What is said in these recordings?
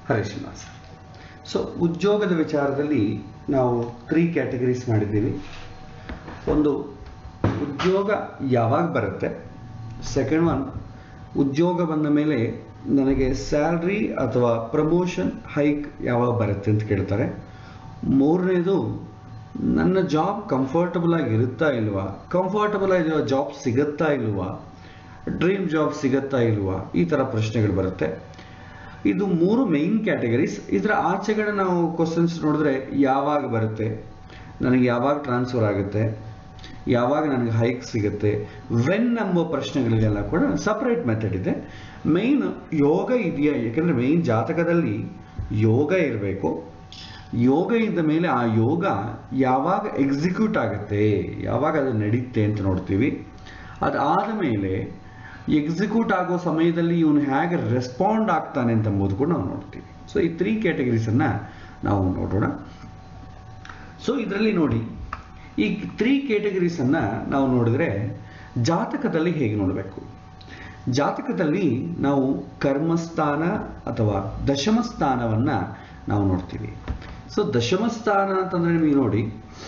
Harish Srinivas so ಉದ್ಯೋಗದ ವಿಚಾರದಲ್ಲಿ ನಾವು ತ್ರೀ ಕ್ಯಾಟಗರೀಸ್ ಮಾಡಿದ್ದೀವಿ ಒಂದು ಉದ್ಯೋಗ ಯಾವಾಗ ಬರುತ್ತೆ ಸೆಕೆಂಡ್ ಒನ್ ಉದ್ಯೋಗ ಬಂದ ಮೇಲೆ ನನಗೆ ಸ್ಯಾಲ್ರಿ ಅಥವಾ ಪ್ರಮೋಷನ್ ಹೈಕ್ ಯಾವಾಗ ಬರುತ್ತೆ ಅಂತ ಕೇಳ್ತಾರೆ ಮೂರನೇದು ನನ್ನ ಜಾಬ್ ಕಂಫರ್ಟಬಲ್ ಆಗಿ ಇರುತ್ತಾ ಇಲ್ವಾ ಕಂಫರ್ಟಬಲ್ ಆಗಿರೋ ಜಾಬ್ ಸಿಗುತ್ತಾ ಇಲ್ವಾ ಡ್ರೀಮ್ ಜಾಬ್ ಸಿಗುತ್ತಾ ಇಲ್ವಾ ಈ ಥರ ಪ್ರಶ್ನೆಗಳು ಬರುತ್ತೆ ಇದು ಮೂರು ಮೈನ್ ಕ್ಯಾಟಗರೀಸ್ ಇದರ ಆಚೆಗಡೆ ನಾವು ಕ್ವಶನ್ಸ್ ನೋಡಿದ್ರೆ ಯಾವಾಗ ಬರುತ್ತೆ ನನಗೆ ಯಾವಾಗ ಟ್ರಾನ್ಸ್ಫರ್ ಆಗುತ್ತೆ ಯಾವಾಗ ನನಗೆ ಹೈಕ್ ಸಿಗುತ್ತೆ ವೆನ್ ಎಂಬ ಪ್ರಶ್ನೆಗಳಿಗೆಲ್ಲ ಕೂಡ ಸಪ್ರೇಟ್ ಮೆಥಡ್ ಇದೆ ಮೈನ್ ಯೋಗ ಇದೆಯಾ ಯಾಕಂದರೆ ಮೈನ್ ಜಾತಕದಲ್ಲಿ ಯೋಗ ಇರಬೇಕು ಯೋಗ ಇದ್ದ ಮೇಲೆ ಆ ಯೋಗ ಯಾವಾಗ ಎಕ್ಸಿಕ್ಯೂಟ್ ಆಗುತ್ತೆ ಯಾವಾಗ ಅದು ನಡೀತೆ ಅಂತ ನೋಡ್ತೀವಿ ಅದಾದ ಮೇಲೆ ಎಕ್ಸಿಕ್ಯೂಟ್ ಆಗೋ ಸಮಯದಲ್ಲಿ ಇವನು ಹೇಗೆ ರೆಸ್ಪಾಂಡ್ ಆಗ್ತಾನೆ ಅಂತ ಅಂಬೋದು ಕೂಡ ನಾವು ನೋಡ್ತೀವಿ ಸೊ ಈ ತ್ರೀ ಕ್ಯಾಟಗರೀಸನ್ನು ನಾವು ನೋಡೋಣ ಸೊ ಇದರಲ್ಲಿ ನೋಡಿ ಈ ತ್ರೀ ಕ್ಯಾಟಗರೀಸನ್ನು ನಾವು ನೋಡಿದ್ರೆ ಜಾತಕದಲ್ಲಿ ಹೇಗೆ ನೋಡಬೇಕು ಜಾತಕದಲ್ಲಿ ನಾವು ಕರ್ಮಸ್ಥಾನ ಅಥವಾ ದಶಮ ಸ್ಥಾನವನ್ನು ನಾವು ನೋಡ್ತೀವಿ ಸೊ ದಶಮ ಸ್ಥಾನ ಅಂತಂದ್ರೆ ನಿಮಗೆ ನೋಡಿ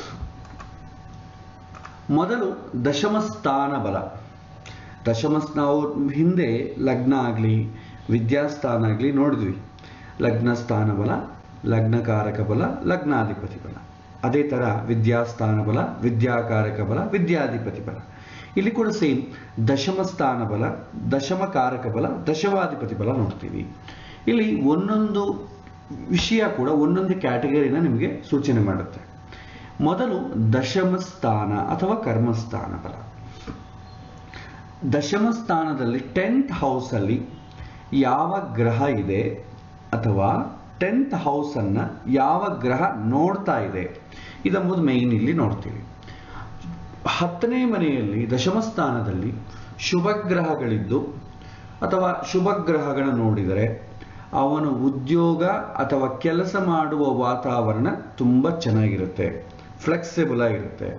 ಮೊದಲು ದಶಮ ಸ್ಥಾನ ಬಲ ದಶಮ ನಾವು ಹಿಂದೆ ಲಗ್ನ ಆಗಲಿ ವಿದ್ಯಾಸ್ಥಾನ ಆಗಲಿ ನೋಡಿದ್ವಿ ಲಗ್ನ ಸ್ಥಾನ ಬಲ ಲಗ್ನಕಾರಕ ಬಲ ಲಗ್ನಾಧಿಪತಿ ಬಲ ಅದೇ ಥರ ವಿದ್ಯಾಸ್ಥಾನ ಬಲ ವಿದ್ಯಾಕಾರಕ ಬಲ ವಿದ್ಯಾಧಿಪತಿ ಬಲ ಇಲ್ಲಿ ಕೂಡ ಸೇಮ್ ದಶಮ ಸ್ಥಾನ ಬಲ ದಶಮ ಕಾರಕ ಬಲ ದಶಮಾಧಿಪತಿ ಬಲ ನೋಡ್ತೀವಿ ಇಲ್ಲಿ ಒಂದೊಂದು ವಿಷಯ ಕೂಡ ಒಂದೊಂದು ಕ್ಯಾಟಗರಿನ ನಿಮಗೆ ಸೂಚನೆ ಮಾಡುತ್ತೆ ಮೊದಲು ದಶಮ ಸ್ಥಾನ ಅಥವಾ ಕರ್ಮಸ್ಥಾನ ಬಲ ದಶಮ ಸ್ಥಾನದಲ್ಲಿ ಟೆಂತ್ ಹೌಸಲ್ಲಿ ಯಾವ ಗ್ರಹ ಇದೆ ಅಥವಾ ಟೆಂತ್ ಹೌಸನ್ನು ಯಾವ ಗ್ರಹ ನೋಡ್ತಾ ಇದೆ ಇದೆಂಬುದು ಮೈನ್ ಇಲ್ಲಿ ನೋಡ್ತೀವಿ ಹತ್ತನೇ ಮನೆಯಲ್ಲಿ ದಶಮ ಸ್ಥಾನದಲ್ಲಿ ಶುಭ ಗ್ರಹಗಳಿದ್ದು ಅಥವಾ ಶುಭ ಗ್ರಹಗಳ ನೋಡಿದರೆ ಅವನ ಉದ್ಯೋಗ ಅಥವಾ ಕೆಲಸ ಮಾಡುವ ವಾತಾವರಣ ತುಂಬ ಚೆನ್ನಾಗಿರುತ್ತೆ ಫ್ಲೆಕ್ಸಿಬಲ್ ಆಗಿರುತ್ತೆ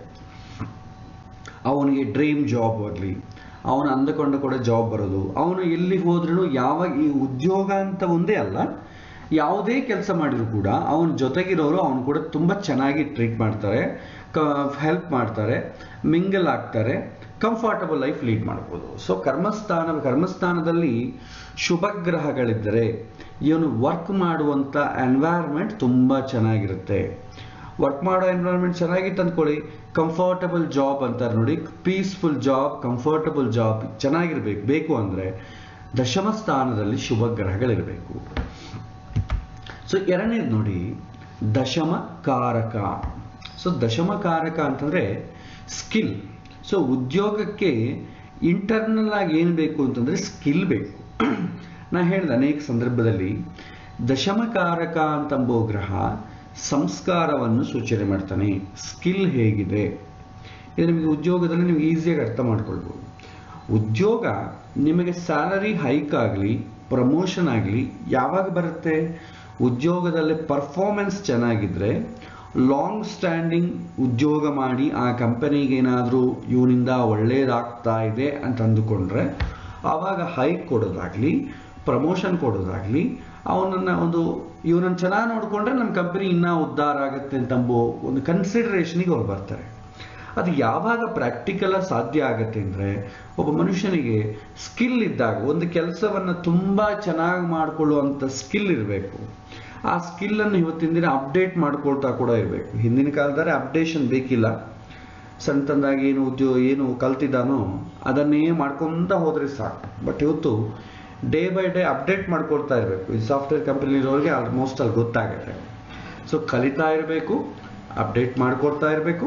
ಅವನಿಗೆ ಡ್ರೀಮ್ ಜಾಬ್ ಆಗಲಿ ಅವನು ಅಂದುಕೊಂಡ ಕೂಡ ಜಾಬ್ ಬರೋದು ಅವನು ಎಲ್ಲಿ ಹೋದ್ರೂ ಯಾವಾಗ ಈ ಉದ್ಯೋಗ ಅಂತ ಒಂದೇ ಅಲ್ಲ ಯಾವುದೇ ಕೆಲಸ ಮಾಡಿದ್ರು ಕೂಡ ಅವನ ಜೊತೆಗಿರೋರು ಅವನು ಕೂಡ ತುಂಬ ಚೆನ್ನಾಗಿ ಟ್ರೀಟ್ ಮಾಡ್ತಾರೆ ಕ ಹೆಲ್ಪ್ ಮಾಡ್ತಾರೆ ಮಿಂಗಲ್ ಆಗ್ತಾರೆ ಕಂಫರ್ಟಬಲ್ ಲೈಫ್ ಲೀಡ್ ಮಾಡ್ಬೋದು ಸೊ ಕರ್ಮಸ್ಥಾನ ಕರ್ಮಸ್ಥಾನದಲ್ಲಿ ಶುಭ ಗ್ರಹಗಳಿದ್ದರೆ ಇವನು ವರ್ಕ್ ಮಾಡುವಂಥ ಎನ್ವೈರ್ಮೆಂಟ್ ತುಂಬ ಚೆನ್ನಾಗಿರುತ್ತೆ ವರ್ಕ್ ಮಾಡೋ ಎನ್ವೈರ್ಮೆಂಟ್ ಚೆನ್ನಾಗಿತ್ತು ಅಂದ್ಕೊಳ್ಳಿ ಕಂಫರ್ಟಬಲ್ ಜಾಬ್ ಅಂತಾರೆ ನೋಡಿ ಪೀಸ್ಫುಲ್ ಜಾಬ್ ಕಂಫರ್ಟಬಲ್ ಜಾಬ್ ಚೆನ್ನಾಗಿರ್ಬೇಕು ಬೇಕು ಅಂದರೆ ದಶಮ ಸ್ಥಾನದಲ್ಲಿ ಶುಭ ಗ್ರಹಗಳಿರಬೇಕು ಸೊ ಎರಡನೇದು ನೋಡಿ ದಶಮ ಕಾರಕ ಸೊ ದಶಮ ಕಾರಕ ಅಂತಂದರೆ ಸ್ಕಿಲ್ ಸೊ ಉದ್ಯೋಗಕ್ಕೆ ಇಂಟರ್ನಲ್ ಆಗಿ ಏನು ಬೇಕು ಅಂತಂದರೆ ಸ್ಕಿಲ್ ಬೇಕು ನಾ ಹೇಳಿದೆ ಅನೇಕ ಸಂದರ್ಭದಲ್ಲಿ ದಶಮಕಾರಕ ಅಂತಂಬೋ ಗ್ರಹ ಸಂಸ್ಕಾರವನ್ನು ಸೂಚನೆ ಮಾಡ್ತಾನೆ ಸ್ಕಿಲ್ ಹೇಗಿದೆ ಇದು ನಿಮಗೆ ಉದ್ಯೋಗದಲ್ಲಿ ನಿಮಗೆ ಈಸಿಯಾಗಿ ಅರ್ಥ ಮಾಡ್ಕೊಳ್ಬೋದು ಉದ್ಯೋಗ ನಿಮಗೆ ಸ್ಯಾಲರಿ ಹೈಕ್ ಆಗಲಿ ಪ್ರಮೋಷನ್ ಆಗಲಿ ಯಾವಾಗ ಬರುತ್ತೆ ಉದ್ಯೋಗದಲ್ಲಿ ಪರ್ಫಾರ್ಮೆನ್ಸ್ ಚೆನ್ನಾಗಿದ್ದರೆ ಲಾಂಗ್ ಸ್ಟ್ಯಾಂಡಿಂಗ್ ಉದ್ಯೋಗ ಮಾಡಿ ಆ ಕಂಪನಿಗೆ ಏನಾದರೂ ಇವನಿಂದ ಒಳ್ಳೇದಾಗ್ತಾ ಇದೆ ಅಂತ ಅಂದುಕೊಂಡ್ರೆ ಆವಾಗ ಹೈಕ್ ಕೊಡೋದಾಗಲಿ ಪ್ರಮೋಷನ್ ಕೊಡೋದಾಗಲಿ ಅವನನ್ನು ಒಂದು ಇವನನ್ನು ಚೆನ್ನಾಗಿ ನೋಡಿಕೊಂಡ್ರೆ ನಮ್ಮ ಕಂಪನಿ ಇನ್ನೂ ಉದ್ಧಾರ ಆಗುತ್ತೆ ಅಂತಂಬೋ ಒಂದು ಕನ್ಸಿಡರೇಷನಿಗೆ ಅವ್ರು ಬರ್ತಾರೆ ಅದು ಯಾವಾಗ ಪ್ರಾಕ್ಟಿಕಲ್ ಸಾಧ್ಯ ಆಗುತ್ತೆ ಅಂದರೆ ಒಬ್ಬ ಮನುಷ್ಯನಿಗೆ ಸ್ಕಿಲ್ ಇದ್ದಾಗ ಒಂದು ಕೆಲಸವನ್ನು ತುಂಬ ಚೆನ್ನಾಗಿ ಮಾಡಿಕೊಳ್ಳುವಂಥ ಸ್ಕಿಲ್ ಇರಬೇಕು ಆ ಸ್ಕಿಲ್ಲನ್ನು ಇವತ್ತಿನ ದಿನ ಅಪ್ಡೇಟ್ ಮಾಡ್ಕೊಳ್ತಾ ಕೂಡ ಇರಬೇಕು ಹಿಂದಿನ ಕಾಲದಲ್ಲಿ ಅಪ್ಡೇಷನ್ ಬೇಕಿಲ್ಲ ಸಣ್ಣ ತಂದಾಗಿ ಏನು ಉದ್ಯೋಗ ಏನು ಕಲ್ತಿದ್ದಾನೋ ಅದನ್ನೇ ಮಾಡ್ಕೊತ ಹೋದರೆ ಸಾಕು ಬಟ್ ಇವತ್ತು ಡೇ ಬೈ ಡೇ ಅಪ್ಡೇಟ್ ಮಾಡ್ಕೊಳ್ತಾ ಇರಬೇಕು ಈ ಸಾಫ್ಟ್ವೇರ್ ಕಂಪನಿಲಿರೋರಿಗೆ ಆಲ್ಮೋಸ್ಟ್ ಅಲ್ಲಿ ಗೊತ್ತಾಗುತ್ತೆ ಸೊ ಕಲಿತಾ ಇರಬೇಕು ಅಪ್ಡೇಟ್ ಮಾಡ್ಕೊಳ್ತಾ ಇರಬೇಕು